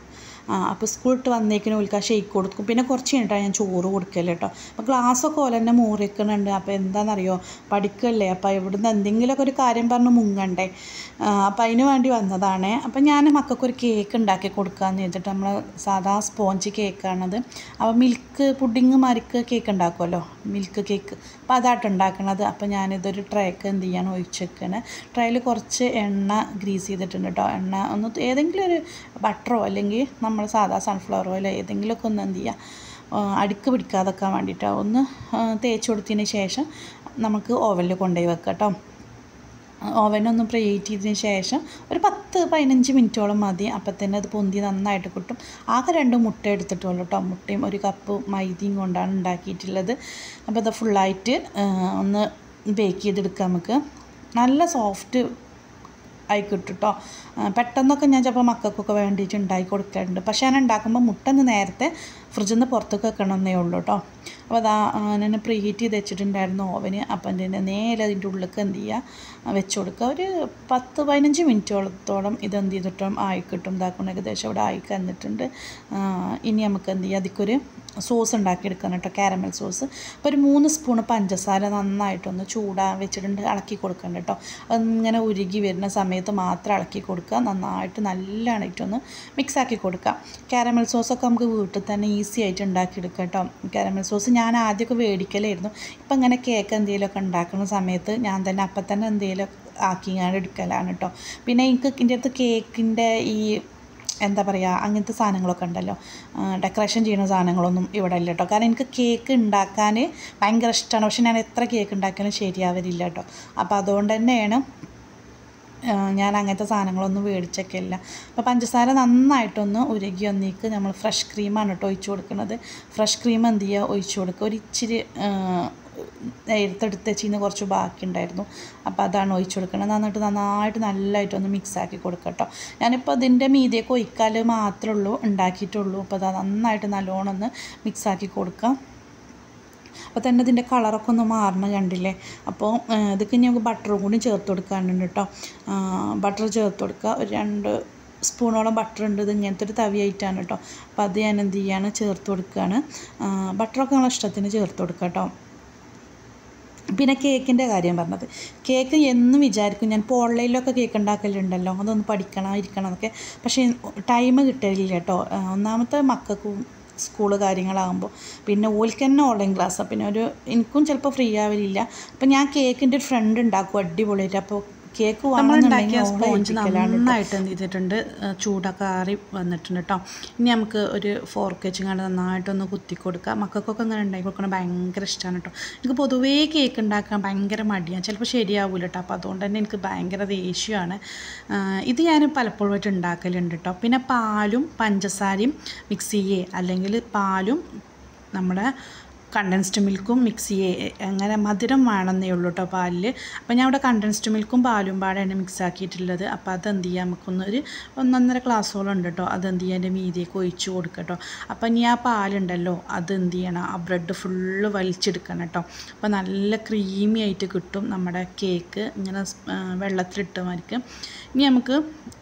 അപ്പോൾ സ്കൂളിട്ട് വന്നേക്കിന് ഓൽക്ക് ആ ഷെയ്ക്ക് കൊടുക്കും പിന്നെ കുറച്ച് കഴിഞ്ഞിട്ടാണ് ഞാൻ ചോറ് കൊടുക്കല് കേട്ടോ അപ്പോൾ ഗ്ലാസ്സൊക്കെ ഓല തന്നെ മൂറിക്കുന്നുണ്ട് അപ്പോൾ എന്താണെന്നറിയോ പഠിക്കല്ലേ അപ്പോൾ ഇവിടുന്ന് എന്തെങ്കിലുമൊക്കെ ഒരു കാര്യം പറഞ്ഞ് മുങ്ങണ്ടേ അപ്പോൾ അതിന് വേണ്ടി വന്നതാണ് അപ്പോൾ ഞാൻ മക്കൾക്കൊരു കേക്ക് ഉണ്ടാക്കി കൊടുക്കാമെന്ന് വെച്ചിട്ട് നമ്മൾ സാധാ സ്പോഞ്ച് കേക്കാണത് അപ്പോൾ മിൽക്ക് പുഡിങ് മാരിക്ക് കേക്ക് ഉണ്ടാക്കുമല്ലോ മിൽക്ക് കേക്ക് അപ്പോൾ അതായിട്ട് ഉണ്ടാക്കണത് അപ്പോൾ ഞാനിതൊരു ട്രേക്ക് എന്ത് ചെയ്യാൻ ഒഴിച്ച് വെക്കണേ ട്രേയിൽ കുറച്ച് എണ്ണ ഗ്രീസ് ചെയ്തിട്ടുണ്ട് കേട്ടോ എണ്ണ ഒന്ന് ഏതെങ്കിലും ഒരു ബട്ടറോ അല്ലെങ്കിൽ നമ്മൾ സാധാ സൺഫ്ലവർ ഓയിലോ ഏതെങ്കിലുമൊക്കെ ഒന്ന് എന്ത് ചെയ്യുക അടുക്ക് പിടിക്കാതെക്കാൻ വേണ്ടിയിട്ടാണ് ഒന്ന് തേച്ച് കൊടുത്തതിന് ശേഷം നമുക്ക് ഓവനിൽ കൊണ്ടുപോയി വെക്കാം കേട്ടോ ഓവനൊന്ന് പ്രീഹീറ്റ് ചെയ്തതിന് ശേഷം ഒരു പത്ത് പതിനഞ്ച് മിനിറ്റോളം മതി അപ്പം തന്നെ അത് പൊന്തി നന്നായിട്ട് കിട്ടും ആകെ രണ്ട് മുട്ട എടുത്തിട്ടുള്ളൂ കേട്ടോ മുട്ടയും ഒരു കപ്പ് മൈദയും കൊണ്ടാണ് ഉണ്ടാക്കിയിട്ടുള്ളത് അപ്പോൾ അത് ഫുള്ളായിട്ട് ഒന്ന് ബേക്ക് ചെയ്തെടുക്കാം നമുക്ക് നല്ല സോഫ്റ്റ് ആയി കിട്ടും കേട്ടോ പെട്ടെന്നൊക്കെ ഞാൻ ചിലപ്പോൾ മക്കൾക്കൊക്കെ വേണ്ടിയിട്ട് ഉണ്ടാക്കി കൊടുക്കാറുണ്ട് പക്ഷേ ഞാൻ ഉണ്ടാക്കുമ്പോൾ മുട്ട ഒന്ന് നേരത്തെ ഫ്രിഡ്ജിൽ നിന്ന് പുറത്തേക്ക് വെക്കണമെന്നേ ഉള്ളൂ കേട്ടോ അപ്പോൾ അതാ ഞാൻ പ്രീ ഹീറ്റ് ചെയ്ത് വെച്ചിട്ടുണ്ടായിരുന്നു ഓവന് അപ്പം അതിൻ്റെ നേരെ അതിൻ്റെ ഉള്ളിലേക്ക് എന്ത് ചെയ്യുക വെച്ച് കൊടുക്കുക ഒരു പത്ത് പതിനഞ്ച് മിനിറ്റോളത്തോളം ഇത് എന്ത് ചെയ്തിട്ടും ആയി കിട്ടും ഇതാക്കണം ഏകദേശം ഇവിടെ ആയി കന്നിട്ടുണ്ട് ഇനി നമുക്ക് എന്ത് ചെയ്യുക അതിക്കൊരു സോസ് ഉണ്ടാക്കിയെടുക്കണം കേട്ടോ കാരമൽ സോസ് അപ്പോൾ ഒരു മൂന്ന് സ്പൂണ് പഞ്ചസാര നന്നായിട്ടൊന്ന് ചൂടാ വെച്ചിട്ടുണ്ട് ഇളക്കി കൊടുക്കണം കേട്ടോ അതിങ്ങനെ ഉരുകി വരുന്ന സമയത്ത് മാത്രം ഇളക്കി കൊടുക്കുക നന്നായിട്ട് നല്ലതായിട്ടൊന്ന് മിക്സാക്കി കൊടുക്കുക കാരമൽ സോസൊക്കെ നമുക്ക് വീട്ടിൽ തന്നെ ഈസി ആയിട്ട് ഉണ്ടാക്കിയെടുക്കാം കേട്ടോ കാരമൽ സോസ് ഞാൻ ആദ്യമൊക്കെ മേടിക്കലായിരുന്നു ഇപ്പം ഇങ്ങനെ കേക്ക് എന്തെങ്കിലുമൊക്കെ ഉണ്ടാക്കുന്ന സമയത്ത് ഞാൻ തന്നെ അപ്പം തന്നെ എന്തെങ്കിലും ആക്കിങ്ങാണ്ട് എടുക്കലാണ് കേട്ടോ പിന്നെ എനിക്ക് ഇതിൻ്റെ അടുത്ത് കേക്കിൻ്റെ ഈ എന്താ പറയുക അങ്ങനത്തെ സാധനങ്ങളൊക്കെ ഉണ്ടല്ലോ ഡെക്കറേഷൻ ചെയ്യുന്ന സാധനങ്ങളൊന്നും ഇവിടെ ഇല്ല കേട്ടോ കാരണം എനിക്ക് കേക്ക് ഉണ്ടാക്കാൻ ഭയങ്കര ഇഷ്ടമാണ് പക്ഷെ ഞാൻ എത്ര കേക്ക് ഉണ്ടാക്കിയാലും ശരിയാവരില്ല കേട്ടോ അപ്പോൾ അതുകൊണ്ട് തന്നെയാണ് ഞാൻ അങ്ങനത്തെ സാധനങ്ങളൊന്നും മേടിച്ചൊക്കെ ഇല്ല അപ്പോൾ പഞ്ചസാര നന്നായിട്ടൊന്ന് ഉരുകി ഒന്നേക്ക് നമ്മൾ ഫ്രഷ് ക്രീമാണ് കേട്ടോ ഒഴിച്ച് കൊടുക്കുന്നത് ഫ്രഷ് ക്രീം എന്ത് ചെയ്യുക ഒഴിച്ച് കൊടുക്കുക ഒരു ഇച്ചിരി എടുത്തെടുത്ത് വെച്ചിന്ന് കുറച്ച് ബാക്കി ഉണ്ടായിരുന്നു അപ്പോൾ അതാണ് ഒഴിച്ച് കൊടുക്കുന്നത് നന്നായിട്ട് നന്നായിട്ട് നല്ലതായിട്ടൊന്ന് മിക്സ് ആക്കി കൊടുക്കുക കേട്ടോ ഞാനിപ്പോൾ അതിൻ്റെ മീതിയൊക്കെ ഒഴിക്കാൽ മാത്രമേ ഉള്ളൂ ഉണ്ടാക്കിയിട്ടുള്ളൂ അപ്പോൾ അത് നന്നായിട്ട് നല്ലോണം ഒന്ന് മിക്സ് ആക്കി കൊടുക്കാം അപ്പോൾ തന്നെ ഇതിൻ്റെ കളറൊക്കെ ഒന്ന് മാറണ കണ്ടില്ലേ അപ്പോൾ ഇതൊക്കെ ഇനി നമുക്ക് ബട്ടറും കൂടി ചേർത്ത് കൊടുക്കാനുണ്ട് കേട്ടോ ബട്ടർ ചേർത്ത് കൊടുക്കുക ഒരു രണ്ട് സ്പൂണോളം ബട്ടർ ഉണ്ട് ഇത് ഇങ്ങനത്തെ ഒരു തവിയായിട്ടാണ് കേട്ടോ അപ്പോൾ അത് ഞാൻ എന്ത് ചെയ്യാണ് ചേർത്ത് കൊടുക്കുകയാണ് ബട്ടറൊക്കെ നമ്മളെ ഇഷ്ടത്തിന് ചേർത്ത് കൊടുക്കുക കേട്ടോ പിന്നെ കേക്കിൻ്റെ കാര്യം പറഞ്ഞത് കേക്ക് എന്നും വിചാരിക്കും ഞാൻ ഇപ്പോൾ ഓൺലൈനിലൊക്കെ കേക്ക് ഉണ്ടാക്കലുണ്ടല്ലോ അതൊന്ന് പഠിക്കണം ഇരിക്കണം എന്നൊക്കെ പക്ഷേ ടൈം കിട്ടലില്ല കേട്ടോ ഒന്നാമത്തെ മക്കൾക്കും സ്കൂള് കാര്യങ്ങളാകുമ്പോൾ പിന്നെ ഓൽക്ക് തന്നെ ഓൺലൈൻ ക്ലാസ്സാണ് പിന്നെ ഒരു എനിക്കും ചിലപ്പോൾ ഫ്രീ ആവലില്ല അപ്പം ഞാൻ കേക്കിൻ്റെ ഒരു ഫ്രണ്ട് ഉണ്ടാക്കും അടിപൊളിയായിട്ട് അപ്പോൾ കേക്ക്
നമ്മളുണ്ടാക്കിയ സ്പോഞ്ച് നന്നായിട്ട് എന്ത് ചെയ്തിട്ടുണ്ട് ചൂടൊക്കെ ആറി വന്നിട്ടുണ്ട് കേട്ടോ ഇനി നമുക്ക് ഒരു ഫോർക്ക് വെച്ചിങ്ങാണ്ട് നന്നായിട്ടൊന്ന് കുത്തി കൊടുക്കുക മക്കൾക്കൊക്കെ അങ്ങനെ ഉണ്ടാക്കി കൊടുക്കണം ഭയങ്കര ഇഷ്ടമാണ് കേട്ടോ എനിക്ക് പൊതുവേ കേക്ക് ഉണ്ടാക്കാൻ ഭയങ്കര മടിയാണ് ചിലപ്പോൾ ശരിയാവില്ല കേട്ടോ അപ്പോൾ അതുകൊണ്ട് തന്നെ എനിക്ക് ഭയങ്കര ദേഷ്യമാണ് ഇത് ഞാൻ പലപ്പോഴായിട്ട് ഉണ്ടാക്കലുണ്ട് കേട്ടോ പിന്നെ പാലും പഞ്ചസാരയും മിക്സ് ചെയ്യേ അല്ലെങ്കിൽ പാലും നമ്മുടെ കണ്ടൻസ്ഡ് മിൽക്കും മിക്സ് ചെയ്യേ അങ്ങനെ മധുരം വേണമെന്നേ ഉള്ളൂ കേട്ടോ പാലിൽ അപ്പോൾ ഞാൻ ഇവിടെ കണ്ടൻസ്ഡ് മിൽക്കും പാലും പാടാണ് മിക്സ് ആക്കിയിട്ടുള്ളത് അപ്പോൾ അതെന്ത് ചെയ്യാം നമുക്കൊന്നൊരു ഒന്നൊന്നര ഗ്ലാസ്സോളം ഉണ്ട് കേട്ടോ അതെന്ത് ചെയ്യാം എൻ്റെ മീതിയൊക്കെ ഒഴിച്ച് കൊടുക്കട്ടോ അപ്പോൾ ഇനി ആ പാലുണ്ടല്ലോ അത് എന്ത് ചെയ്യണം ആ ബ്രെഡ് ഫുള്ള് വലിച്ചെടുക്കണം കേട്ടോ അപ്പോൾ നല്ല ക്രീമി ആയിട്ട് കിട്ടും നമ്മുടെ കേക്ക് ഇങ്ങനെ വെള്ളത്തിലിട്ട് മരിക്കും ഇനി നമുക്ക്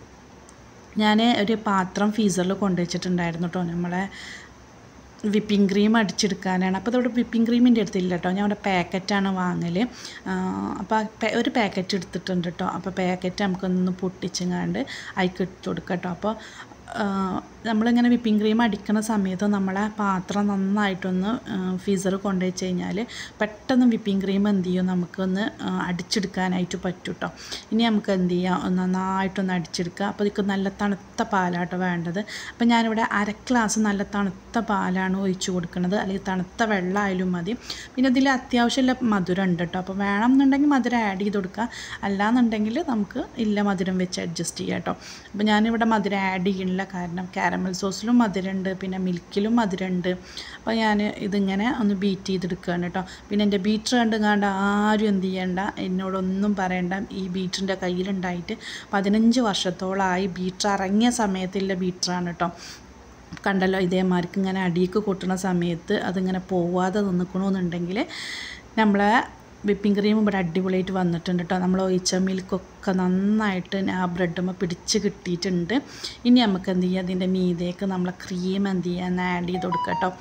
ഞാൻ ഒരു പാത്രം ഫീസറിൽ കൊണ്ടുവച്ചിട്ടുണ്ടായിരുന്നു കേട്ടോ നമ്മളെ വിപ്പിംഗ് ക്രീം അടിച്ചെടുക്കാനാണ് അപ്പോൾ അതോടെ വിപ്പിംഗ് ക്രീമിൻ്റെ അടുത്തില്ല കേട്ടോ ഞാൻ അവിടെ പാക്കറ്റാണ് വാങ്ങൽ അപ്പോൾ ഒരു പാക്കറ്റ് എടുത്തിട്ടുണ്ട് കേട്ടോ അപ്പോൾ പാക്കറ്റ് നമുക്കൊന്ന് പൊട്ടിച്ചങ്ങാണ്ട് അതിക്ക് ഇട്ട് കൊടുക്കാം കേട്ടോ അപ്പോൾ നമ്മളിങ്ങനെ വിപ്പിംഗ് ക്രീം അടിക്കുന്ന സമയത്ത് നമ്മളെ പാത്രം നന്നായിട്ടൊന്ന് ഫീസർ കൊണ്ടു വെച്ച് കഴിഞ്ഞാൽ പെട്ടെന്ന് വിപ്പിംഗ് ക്രീം എന്ത് ചെയ്യും നമുക്കൊന്ന് അടിച്ചെടുക്കാനായിട്ട് പറ്റും കേട്ടോ ഇനി നമുക്ക് എന്ത് ചെയ്യാം നന്നായിട്ടൊന്ന് അടിച്ചെടുക്കുക അപ്പോൾ ഇതിക്ക് നല്ല തണുത്ത പാലാട്ടോ വേണ്ടത് അപ്പോൾ ഞാനിവിടെ അര ഗ്ലാസ് നല്ല തണുത്ത പാലാണ് ഒഴിച്ച് കൊടുക്കുന്നത് അല്ലെങ്കിൽ തണുത്ത വെള്ളമായാലും മതി പിന്നെ ഇതിൽ അത്യാവശ്യമുള്ള മധുരം ഉണ്ട് കേട്ടോ അപ്പോൾ വേണം എന്നുണ്ടെങ്കിൽ മധുരം ആഡ് ചെയ്ത് കൊടുക്കുക അല്ലാന്നുണ്ടെങ്കിൽ നമുക്ക് ഇല്ല മധുരം വെച്ച് അഡ്ജസ്റ്റ് ചെയ്യാം കേട്ടോ അപ്പോൾ ഞാനിവിടെ മധുരം ആഡ് ചെയ്യുന്നില്ല കാരണം കാരമൽ സോസിലും മധുരമുണ്ട് പിന്നെ മിൽക്കിലും മധുരമുണ്ട് അപ്പോൾ ഞാൻ ഇതിങ്ങനെ ഒന്ന് ബീറ്റ് ചെയ്തെടുക്കുകയാണ് കേട്ടോ പിന്നെ എൻ്റെ ബീറ്റർ കണ്ട് കണ്ട് ആരും എന്ത് ചെയ്യണ്ട എന്നോടൊന്നും പറയണ്ട ഈ ബീറ്ററിൻ്റെ കയ്യിലുണ്ടായിട്ട് പതിനഞ്ച് വർഷത്തോളമായി ബീറ്റർ ഇറങ്ങിയ സമയത്തുള്ള ബീറ്ററാണ് കേട്ടോ കണ്ടല്ലോ ഇതേമാർക്ക് ഇങ്ങനെ അടിയിക്ക് കൊട്ടുന്ന സമയത്ത് അതിങ്ങനെ പോവാതെ നിൽക്കണമെന്നുണ്ടെങ്കിൽ നമ്മളെ വിപ്പിംഗ് ക്രീം ഇവിടെ അടിപൊളിയായിട്ട് വന്നിട്ടുണ്ട് കേട്ടോ നമ്മൾ ഒഴിച്ച മിൽക്കൊക്കെ നന്നായിട്ട് ആ ബ്രെഡുമ്മ പിടിച്ച് കിട്ടിയിട്ടുണ്ട് ഇനി നമുക്ക് എന്ത് ചെയ്യുക അതിൻ്റെ മീതേക്ക് നമ്മളെ ക്രീം എന്ത് ചെയ്യുക ആഡ് ചെയ്ത് കൊടുക്കുക കേട്ടോ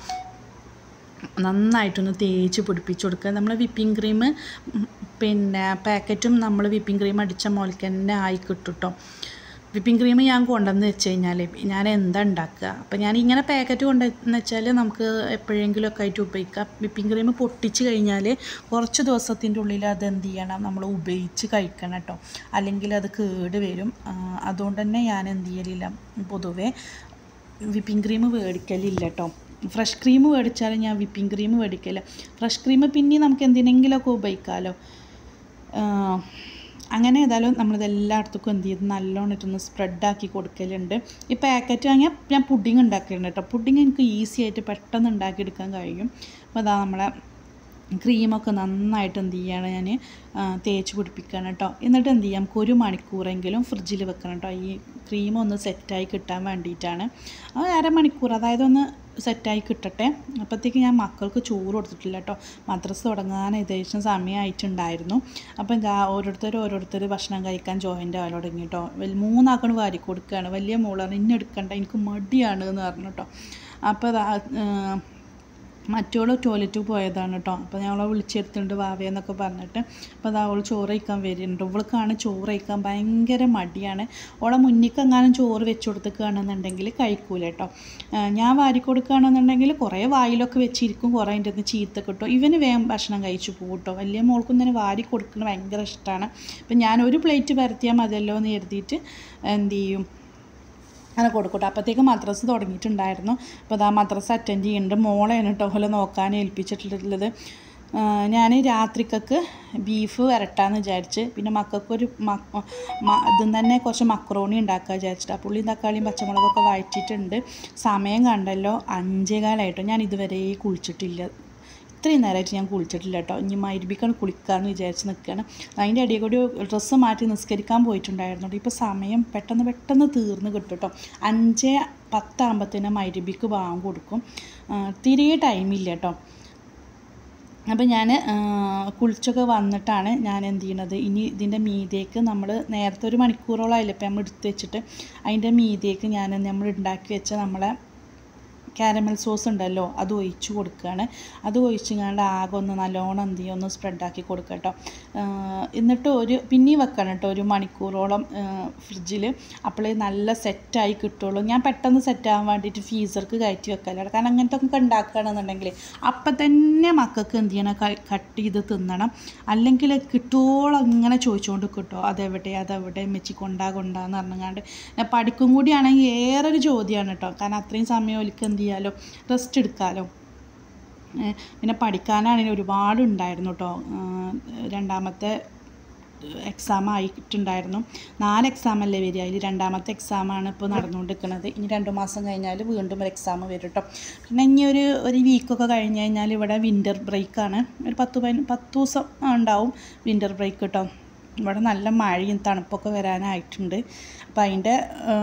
നന്നായിട്ടൊന്ന് തേച്ച് പിടിപ്പിച്ച് കൊടുക്കുക നമ്മൾ വിപ്പിംഗ് ക്രീം പിന്നെ പാക്കറ്റും നമ്മൾ വിപ്പിംഗ് ക്രീം അടിച്ച മോൾക്ക് തന്നെ ആയി കിട്ടും കേട്ടോ വിപ്പിംഗ് ക്രീം ഞാൻ കൊണ്ടുവന്ന് വെച്ച് കഴിഞ്ഞാൽ ഞാൻ എന്താ ഉണ്ടാക്കുക അപ്പോൾ ഞാൻ ഇങ്ങനെ പാക്കറ്റ് കൊണ്ടുവന്ന് വെച്ചാൽ നമുക്ക് എപ്പോഴെങ്കിലും ഒക്കെ ആയിട്ട് ഉപയോഗിക്കാം വിപ്പിംഗ് ക്രീം പൊട്ടിച്ച് കഴിഞ്ഞാൽ കുറച്ച് ദിവസത്തിൻ്റെ ഉള്ളിൽ അത് എന്ത് ചെയ്യണം നമ്മൾ ഉപയോഗിച്ച് കഴിക്കണം കേട്ടോ അല്ലെങ്കിൽ അത് കേട് വരും ആ, അതുകൊണ്ട് തന്നെ ഞാൻ എന്ത് ചെയ്യലില്ല പൊതുവേ വിപ്പിംഗ് ക്രീം മേടിക്കലില്ല കേട്ടോ ഫ്രഷ് ക്രീം മേടിച്ചാലും ഞാൻ വിപ്പിംഗ് ക്രീം മേടിക്കില്ല ഫ്രഷ് ക്രീം പിന്നെ നമുക്ക് എന്തിനെങ്കിലുമൊക്കെ ഉപയോഗിക്കാമല്ലോ ആഹ് അങ്ങനെ ഏതായാലും നമ്മളിത് എല്ലായിടത്തേക്കും എന്ത് ചെയ്ത് നല്ലോണം ഇട്ടൊന്ന് സ്പ്രെഡാക്കി കൊടുക്കലുണ്ട് ഈ പാക്കറ്റ് വാങ്ങിയാൽ ഞാൻ പുഡിങ് ഉണ്ടാക്കലുണ്ട് കേട്ടോ പുഡിങ് എനിക്ക് ഈസി ആയിട്ട് പെട്ടെന്ന് ഉണ്ടാക്കിയെടുക്കാൻ കഴിയും അപ്പോൾ അതാ നമ്മളെ ക്രീമൊക്കെ നന്നായിട്ട് എന്ത് ചെയ്യാണ് ഞാൻ തേച്ച് പിടിപ്പിക്കുകയാണ് കേട്ടോ എന്നിട്ട് എന്ത് ചെയ്യാം നമുക്ക് ഒരു മണിക്കൂറെങ്കിലും ഫ്രിഡ്ജിൽ വെക്കണം കേട്ടോ ഈ ക്രീം ഒന്ന് സെറ്റായി കിട്ടാൻ വേണ്ടിയിട്ടാണ് അത് അരമണിക്കൂർ അതായത് ഒന്ന് സെറ്റായി കിട്ടട്ടെ അപ്പോഴത്തേക്ക് ഞാൻ മക്കൾക്ക് ചോറ് കൊടുത്തിട്ടില്ല കേട്ടോ മദ്രസ തുടങ്ങാൻ ഏകദേശം സമയമായിട്ടുണ്ടായിരുന്നു അപ്പം ഇതാ ഓരോരുത്തർ ഓരോരുത്തർ ഭക്ഷണം കഴിക്കാൻ ജോയിൻ്റ് ആവാൻ തുടങ്ങി കേട്ടോ വലിയ മൂന്നാക്കണ് വാരി കൊടുക്കുകയാണ് വലിയ മോളാണ് ഇന്നെ എടുക്കണ്ട എനിക്ക് മടിയാണ് എന്ന് പറഞ്ഞു കേട്ടോ അപ്പോൾ അതാ ഏഹ്, മറ്റോള് ടോയ്ലറ്റിൽ പോയതാണ് കേട്ടോ അപ്പോൾ ഞങ്ങളെ വിളിച്ചെടുത്തിട്ടുണ്ട് വാവയെന്നൊക്കെ പറഞ്ഞിട്ട് അപ്പോൾ അത് അവൾ ചോറ് കഴിക്കാൻ വരുന്നുണ്ട് ഇവൾക്കാണ് ചോറ് കഴിക്കാൻ ഭയങ്കര മടിയാണ് ഓളെ മുന്നിക്ക് എങ്ങാനും ചോറ് വെച്ച് കൊടുത്തേക്കുകയാണെന്നുണ്ടെങ്കിൽ കഴിക്കൂല കേട്ടോ ആ, ഞാൻ വാരി കൊടുക്കുകയാണെന്നുണ്ടെങ്കിൽ കുറേ വായിലൊക്കെ വെച്ചിരിക്കും കുറേ അതിൻ്റെ നിന്ന് ചീത്ത കിട്ടും ഇവന് വേഗം ഭക്ഷണം കഴിച്ചു പോകും കേട്ടോ വലിയ മോൾക്കും തന്നെ വാരി കൊടുക്കുന്നത് ഭയങ്കര ഇഷ്ടമാണ് അപ്പം ഞാൻ ഒരു പ്ലേറ്റ് പരത്തിയാൽ മതിയല്ലോ എന്ന് കരുതിയിട്ട് എന്ത് ചെയ്യും അങ്ങനെ കൊടുക്കട്ടെ അപ്പോഴത്തേക്ക് മദ്രസ് തുടങ്ങിയിട്ടുണ്ടായിരുന്നു അപ്പോൾ അതാ മദ്രസ് അറ്റൻഡ് ചെയ്യുന്നുണ്ട് മോളെയാണ് കേട്ടോ ഓലെ നോക്കാൻ ഏൽപ്പിച്ചിട്ടുള്ളത് ഞാൻ രാത്രിക്കൊക്കെ ബീഫ് വരട്ടാന്ന് വിചാരിച്ച് പിന്നെ മക്കൾക്കൊരു മ- മ- ഇതും തന്നെ കുറച്ച് മക്രോണി ഉണ്ടാക്കുക വിചാരിച്ചിട്ട് ആ പുള്ളിയും തക്കാളിയും പച്ചമുളകൊക്കെ വഴറ്റിയിട്ടുണ്ട് സമയം കണ്ടല്ലോ അഞ്ചേകാലായിട്ടോ ഞാൻ ഇതുവരെ കുളിച്ചിട്ടില്ല ഇത്രയും നേരമായിട്ട് ഞാൻ കുളിച്ചിട്ടില്ല കേട്ടോ ഇനി മരുബിക്കാണ് കുളിക്കാമെന്ന് വിചാരിച്ച് നിൽക്കുകയാണ് അതിൻ്റെ ഇടയിൽ കൂടി ഡ്രസ്സ് മാറ്റി നിസ്കരിക്കാൻ പോയിട്ടുണ്ടായിരുന്നു ഇപ്പോൾ സമയം പെട്ടെന്ന് പെട്ടെന്ന് തീർന്ന് കിട്ടും കേട്ടോ അഞ്ച് പത്താകുമ്പത്തേനും മരുബിക്ക് വാങ്ങാൻ കൊടുക്കും ആ, തീരെ ടൈമില്ല കേട്ടോ അപ്പോൾ ഞാൻ കുളിച്ചൊക്കെ വന്നിട്ടാണ് ഞാൻ എന്ത് ചെയ്യണത് ഇനി ഇതിൻ്റെ മീതേക്ക് നമ്മൾ നേരത്തെ ഒരു മണിക്കൂറോളമായില്ലേ ഇപ്പം നമ്മൾ എടുത്ത് വെച്ചിട്ട് അതിൻ്റെ മീതേക്ക് ഞാൻ നമ്മൾ ഉണ്ടാക്കി വെച്ച നമ്മളെ കാരമൽ സോസ് ഉണ്ടല്ലോ അത് ഒഴിച്ച് കൊടുക്കുകയാണ് അത് ഒഴിച്ചുകൊണ്ട് ആകെ ഒന്ന് നല്ലോണം എന്ത് ചെയ്യും ഒന്ന് സ്പ്രെഡാക്കി കൊടുക്കുക കേട്ടോ എന്നിട്ട് ഒരു പിന്നെയും വെക്കണം കേട്ടോ ഒരു മണിക്കൂറോളം ഫ്രിഡ്ജിൽ അപ്പോഴേ നല്ല സെറ്റായി കിട്ടുള്ളൂ ഞാൻ പെട്ടെന്ന് സെറ്റാകാൻ വേണ്ടിയിട്ട് ഫീസർക്ക് കയറ്റി വെക്കലാണ് കാരണം അങ്ങനത്തെ ഒക്കെ ഉണ്ടാക്കുകയാണെന്നുണ്ടെങ്കിൽ അപ്പം തന്നെ മക്കൾക്ക് എന്ത് ചെയ്യണം കട്ട് ചെയ്ത് തിന്നണം അല്ലെങ്കിൽ കിട്ടുവോളം ഇങ്ങനെ ചോദിച്ചുകൊണ്ട് കിട്ടുമോ അതെവിടെ അതെവിടെ മെച്ചി കൊണ്ടാ കൊണ്ടാന്ന് പറഞ്ഞങ്ങാണ്ട് ഞാൻ പഠിക്കും കൂടിയാണെങ്കിൽ ഏറെ ഒരു ചോദ്യമാണ് കേട്ടോ കാരണം അത്രയും സമയം ഒലിക്ക് എന്ത് ചെയ്യാലോ റെസ്റ്റ് എടുക്കാമല്ലോ ഏഹ് പിന്നെ പഠിക്കാനാണെങ്കിൽ ഒരുപാട് ഉണ്ടായിരുന്നു കേട്ടോ രണ്ടാമത്തെ എക്സാം ആയിട്ടുണ്ടായിരുന്നു നാല് എക്സാം അല്ലേ വരിക അതിൽ രണ്ടാമത്തെ എക്സാമാണ് ഇപ്പോൾ നടന്നുകൊണ്ടിരിക്കുന്നത് ഇനി രണ്ട് മാസം കഴിഞ്ഞാൽ വീണ്ടും ഒരു എക്സാം വരും കേട്ടോ പിന്നെ ഇനി ഒരു ഒരു വീക്കൊക്കെ കഴിഞ്ഞ് കഴിഞ്ഞാൽ ഇവിടെ വിൻ്റർ ബ്രേക്കാണ് ഒരു പത്ത് പതിന പത്ത് ദിവസം ഉണ്ടാവും വിൻ്റർ ബ്രേക്ക് കേട്ടോ ഇവിടെ നല്ല മഴയും തണുപ്പൊക്കെ വരാനായിട്ടുണ്ട് അപ്പോൾ അതിൻ്റെ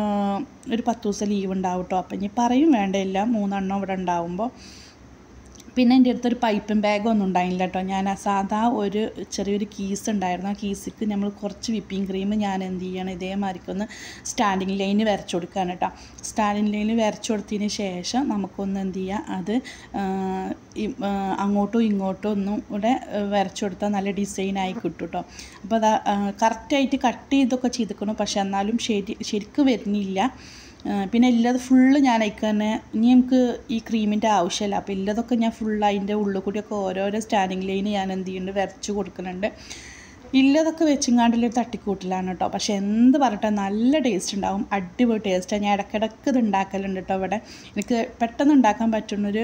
ഒരു പത്ത് ദിവസം ലീവ് ഉണ്ടാവും കേട്ടോ അപ്പം ഇനി പറയും വേണ്ടയില്ല മൂന്നെണ്ണം ഇവിടെ ഉണ്ടാവുമ്പോൾ പിന്നെ എൻ്റെ അടുത്തൊരു പൈപ്പിംഗ് ബാഗൊന്നും ഉണ്ടായില്ല കേട്ടോ ഞാൻ ആ സാധാ ഒരു ചെറിയൊരു കീസ് ഉണ്ടായിരുന്നു ആ കീസിക്ക് നമ്മൾ കുറച്ച് വിപ്പിംഗ് ക്രീം ഞാൻ എന്ത് ചെയ്യണം ഇതേമാതിരിക്കൊന്ന് സ്റ്റാൻഡിങ് ലൈന് വരച്ചു കൊടുക്കുകയാണ് കേട്ടോ സ്റ്റാൻഡിങ് ലൈന് വരച്ചു കൊടുത്തതിന് ശേഷം നമുക്കൊന്ന് എന്ത് ചെയ്യുക അത് ആ, ഈ, ആ, അങ്ങോട്ടും ഇങ്ങോട്ടും ഒന്നും കൂടെ വരച്ചു കൊടുത്താൽ നല്ല ഡിസൈനായി കിട്ടും കേട്ടോ അപ്പോൾ അത് കറക്റ്റായിട്ട് കട്ട് ചെയ്തൊക്കെ ചെയ്തിക്കണം പക്ഷെ എന്നാലും ശരി ശരിക്കും വരുന്നില്ല ആ, പിന്നെ ഇല്ലത് ഫുള്ള് ഞാൻ അതിക്ക് തന്നെ ഇനി നമുക്ക് ഈ ക്രീമിൻ്റെ ആവശ്യമില്ല അപ്പോൾ ഇല്ലതൊക്കെ ഞാൻ ഫുള്ള് അതിൻ്റെ ഉള്ളിൽ കൂടിയൊക്കെ ഓരോരോ സ്റ്റാൻഡിങ് ലൈന് ഞാൻ എന്ത് ചെയ്യുന്നുണ്ട് വരച്ച് കൊടുക്കുന്നുണ്ട് ഇല്ലതൊക്കെ വെച്ചിങ്ങാണ്ടിലൊരു തട്ടിക്കൂട്ടിലാണ് കേട്ടോ പക്ഷെ എന്ത് പറയട്ടെ നല്ല ടേസ്റ്റ് ഉണ്ടാവും അടിപൊളി ടേസ്റ്റാണ് ഞാൻ ഇടയ്ക്കിടയ്ക്ക് ഇത് ഉണ്ടാക്കലുണ്ട് കേട്ടോ ഇവിടെ എനിക്ക് പെട്ടെന്ന് ഉണ്ടാക്കാൻ പറ്റുന്നൊരു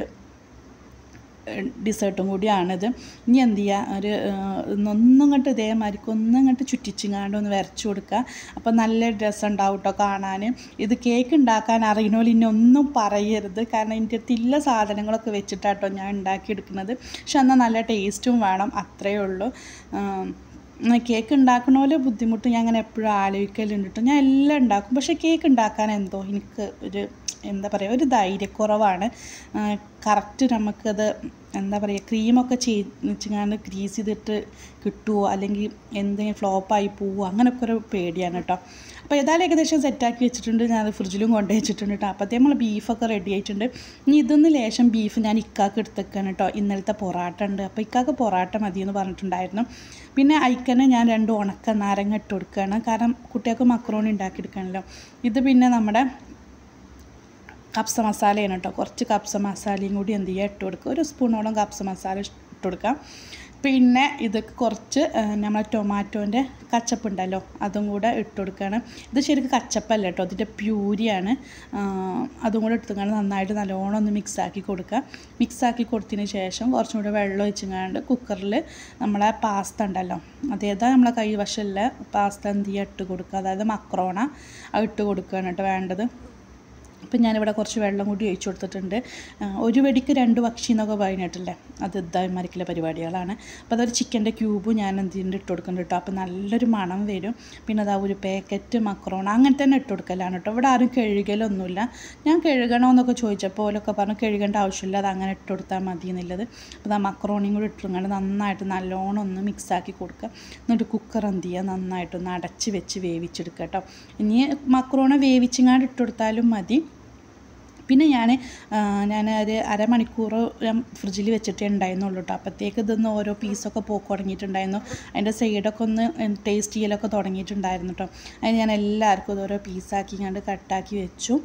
ഡിസേർട്ടും കൂടിയാണിത് ഇനി എന്ത് ചെയ്യുക ഒരു ഒന്നും കണ്ട് ഇതേമാതിരിക്ക് ഒന്നും കണ്ട് ചുറ്റിച്ചിങ്ങാണ്ട് ഒന്ന് വരച്ചു കൊടുക്കുക അപ്പോൾ നല്ല രസം ഉണ്ടാവും കേട്ടോ കാണാൻ ഇത് കേക്ക് ഉണ്ടാക്കാൻ അറിയണോല് ഇനി ഒന്നും പറയരുത് കാരണം എൻ്റെ അടുത്ത് ഇല്ല സാധനങ്ങളൊക്കെ വെച്ചിട്ടാട്ടോ ഞാൻ ഉണ്ടാക്കിയെടുക്കുന്നത് പക്ഷെ എന്നാൽ നല്ല ടേസ്റ്റും വേണം അത്രയേ ഉള്ളൂ ആം, കേക്ക് ഉണ്ടാക്കണ പോലെ ബുദ്ധിമുട്ട് ഞാൻ അങ്ങനെ എപ്പോഴും ആലോചിക്കലുണ്ട് കേട്ടോ ഞാൻ എല്ലാം ഉണ്ടാക്കും പക്ഷേ കേക്ക് ഉണ്ടാക്കാൻ എന്തോ എനിക്ക് ഒരു എന്താ പറയുക ഒരു ധൈര്യക്കുറവാണ് കറക്റ്റ് നമുക്കത്
എന്താ പറയുക ക്രീമൊക്കെ ചെയ്യിച്ചാണ്ട് ഗ്രീസ് ചെയ്തിട്ട് കിട്ടുമോ അല്ലെങ്കിൽ എന്തെങ്കിലും ഫ്ലോപ്പായി പോവോ അങ്ങനെയൊക്കെ ഒരു പേടിയാണ് കേട്ടോ അപ്പോൾ ഏതായാലും ഏകദേശം സെറ്റാക്കി വെച്ചിട്ടുണ്ട് ഞാൻ ഫ്രിഡ്ജിലും കൊണ്ടുപോയി വെച്ചിട്ടുണ്ട് കേട്ടോ അപ്പോഴത്തേ നമ്മൾ ബീഫൊക്കെ റെഡി ആയിട്ടുണ്ട് ഇനി ഇതൊന്ന് ലേശം ബീഫ് ഞാൻ ഇക്കാക്ക് എടുത്തേക്കാണ് കേട്ടോ ഇന്നലത്തെ പൊറാട്ട ഉണ്ട് അപ്പോൾ ഇക്കാക്ക് പൊറാട്ട മതി എന്ന് പറഞ്ഞിട്ടുണ്ടായിരുന്നു പിന്നെ അയക്കനെ ഞാൻ രണ്ട് ഉണക്ക നാരങ്ങ ഇട്ട് കൊടുക്കുകയാണ് കാരണം കുട്ടികൾക്ക് മക്രോണി ഉണ്ടാക്കിയെടുക്കണമല്ലോ ഇത് പിന്നെ നമ്മുടെ കപ്സ മസാലയാണ് കേട്ടോ കുറച്ച് കപ്സ മസാലയും കൂടി എന്ത് ചെയ്യുക ഇട്ട് കൊടുക്കുക ഒരു സ്പൂണോളം കപ്സ മസാല ഇട്ട് കൊടുക്കാം പിന്നെ ഇതൊക്കെ കുറച്ച് നമ്മളെ ടൊമാറ്റോൻ്റെ കച്ചപ്പ് ഉണ്ടല്ലോ അതും കൂടെ ഇട്ട് കൊടുക്കുകയാണ് ഇത് ശരിക്കും കച്ചപ്പല്ല കേട്ടോ അതിൻ്റെ പ്യൂരിയാണ് അതും കൂടെ എടുത്തുകൊണ്ട് നന്നായിട്ട് നല്ലോണം ഒന്ന് മിക്സാക്കി കൊടുക്കുക മിക്സാക്കി കൊടുത്തതിന് ശേഷം കുറച്ചും കൂടെ വെള്ളം ഒഴിച്ചുകൊണ്ട് കുക്കറിൽ നമ്മളെ പാസ്ത ഉണ്ടല്ലോ അതേതാ നമ്മളെ കൈവശമുള്ള പാസ്ത എന്ത് ചെയ്യുക ഇട്ട് കൊടുക്കുക അതായത് മക്രോണ അത് ഇട്ട് കൊടുക്കുകയാണ് കേട്ടോ വേണ്ടത് അപ്പം ഞാനിവിടെ കുറച്ച് വെള്ളം കൂടി ഒഴിച്ചു കൊടുത്തിട്ടുണ്ട് ഒരു വെടിക്ക് രണ്ട് പക്ഷി എന്നൊക്കെ പറഞ്ഞിട്ടില്ലേ അത് ഇതായിമാരിക്കുള്ള പരിപാടികളാണ് അപ്പോൾ അതൊരു ചിക്കൻ്റെ ക്യൂബ് ഞാൻ എന്തിൻ്റെ ഇട്ട് കൊടുക്കുന്നുണ്ട് കേട്ടോ അപ്പോൾ നല്ലൊരു മണം വരും പിന്നെ അതാ ഒരു പാക്കറ്റ് മക്രോണ അങ്ങനെ തന്നെ ഇട്ട് കൊടുക്കലാണ് കേട്ടോ ഇവിടെ ആരും കഴുകലൊന്നുമില്ല ഞാൻ കഴുകണമെന്നൊക്കെ ചോദിച്ചപ്പോൾ ഓലൊക്കെ പറഞ്ഞു കഴുകേണ്ട ആവശ്യമില്ല അത് അങ്ങനെ ഇട്ട് കൊടുത്താൽ മതി എന്നുള്ളത് അപ്പോൾ ആ മക്രോണിയും കൂടി ഇട്ടിങ്ങാണ്ട് നന്നായിട്ട് നല്ലോണം ഒന്ന് മിക്സാക്കി കൊടുക്കുക എന്നിട്ട് കുക്കർ എന്ത് ചെയ്യുക നന്നായിട്ടൊന്ന് അടച്ച് വെച്ച് വേവിച്ചെടുക്കുക കേട്ടോ ഇനി മക്രോണ വേവിച്ചിങ്ങാണ്ട് ഇട്ട് കൊടുത്താലും മതി പിന്നെ ഞാൻ ഞാൻ ഒരു അരമണിക്കൂർ ഫ്രിഡ്ജിൽ വെച്ചിട്ടേ ഉണ്ടായിരുന്നുള്ളൂ കേട്ടോ അപ്പോഴത്തേക്ക് ഇതൊന്ന് ഓരോ പീസൊക്കെ പോക്ക് തുടങ്ങിയിട്ടുണ്ടായിരുന്നു അതിൻ്റെ സൈഡൊക്കെ ഒന്ന് ടേസ്റ്റ് ചെയ്യലൊക്കെ തുടങ്ങിയിട്ടുണ്ടായിരുന്നു കേട്ടോ അതിന് ഞാൻ എല്ലാവർക്കും ഇത് ഓരോ പീസാക്കി കണ്ട് കട്ടാക്കി വെച്ചു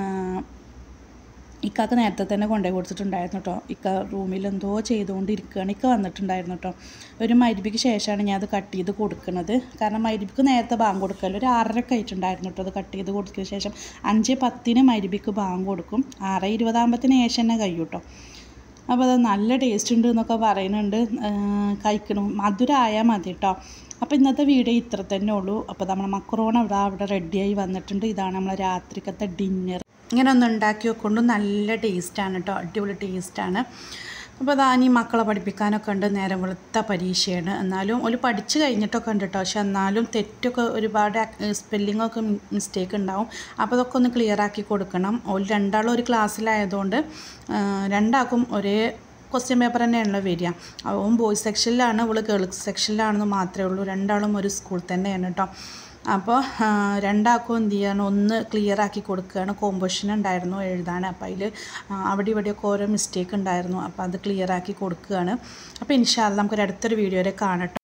ഇക്കാക്ക് നേരത്തെ തന്നെ കൊണ്ടുപോയി കൊടുത്തിട്ടുണ്ടായിരുന്നു കേട്ടോ ഇക്ക റൂമിൽ എന്തോ ചെയ്തുകൊണ്ടിരിക്കുകയാണ് ഇക്ക വന്നിട്ടുണ്ടായിരുന്നു കേട്ടോ ഒരു മരുബിക്ക് ശേഷമാണ് ഞാൻ അത് കട്ട് ചെയ്ത് കൊടുക്കുന്നത് കാരണം മരുബിക്ക് നേരത്തെ ബാങ്ക് കൊടുക്കല്ലോ ഒരു ആറരക്ക് ആയിട്ടുണ്ടായിരുന്നു കേട്ടോ അത് കട്ട് ചെയ്ത് കൊടുത്തതിന് ശേഷം അഞ്ച് പത്തിന് മരുബിക്ക് ബാങ്ക് കൊടുക്കും ആറ് ഇരുപതാകുമ്പത്തിന് ശേഷം തന്നെ കഴിയും കേട്ടോ അപ്പോൾ അത് നല്ല ടേസ്റ്റ് ഉണ്ട് എന്നൊക്കെ പറയുന്നുണ്ട് കഴിക്കണം മധുരമായാൽ മതി കേട്ടോ അപ്പോൾ ഇന്നത്തെ വീഡിയോ ഇത്ര തന്നെ ഉള്ളൂ അപ്പോൾ നമ്മൾ മക്രോണ ഇവിടെ അവിടെ റെഡിയായി വന്നിട്ടുണ്ട് ഇതാണ് നമ്മളെ രാത്രിക്കത്തെ ഡിന്നർ ഇങ്ങനെ ഒന്ന് ഉണ്ടാക്കി വെക്കൊണ്ട് നല്ല ടേസ്റ്റാണ് കേട്ടോ അടിപൊളി ടേസ്റ്റാണ് അപ്പോൾ അതാ ഈ മക്കളെ പഠിപ്പിക്കാനൊക്കെ ഉണ്ട് നേരം വെളുത്ത പരീക്ഷയാണ് എന്നാലും ഒരു പഠിച്ചു കഴിഞ്ഞിട്ടൊക്കെ ഉണ്ട് കേട്ടോ പക്ഷെ എന്നാലും തെറ്റൊക്കെ ഒരുപാട് സ്പെല്ലിങ്ങൊക്കെ മിസ്റ്റേക്ക് ഉണ്ടാവും അപ്പോൾ അതൊക്കെ ഒന്ന് ക്ലിയർ ആക്കി കൊടുക്കണം ഒരു രണ്ടാളും ഒരു ക്ലാസ്സിലായതുകൊണ്ട് രണ്ടാൾക്കും ഒരേ ക്വസ്റ്റ്യൻ പേപ്പർ തന്നെയാണല്ലോ വരിക അവൻ ബോയ്സ് സെക്ഷനിലാണ് അവൾ ഗേൾസ് സെക്ഷനിലാണെന്ന് മാത്രമേ ഉള്ളൂ രണ്ടാളും ഒരു സ്കൂൾ തന്നെയാണ് കേട്ടോ അപ്പോൾ രണ്ടാൾക്കും എന്ത് ചെയ്യാണ് ഒന്ന് ക്ലിയർ ആക്കി കൊടുക്കുകയാണ് കോമ്പോസിഷൻ ഉണ്ടായിരുന്നു എഴുതാൻ അപ്പോൾ അതിൽ അവിടെ ഇവിടെയൊക്കെ ഓരോ മിസ്റ്റേക്ക് ഉണ്ടായിരുന്നു അപ്പോൾ അത് ക്ലിയർ ആക്കി കൊടുക്കുകയാണ് അപ്പോൾ ഇൻഷാല്ല നമുക്കൊരു അടുത്തൊരു വീഡിയോയിൽ കാണട്ടെ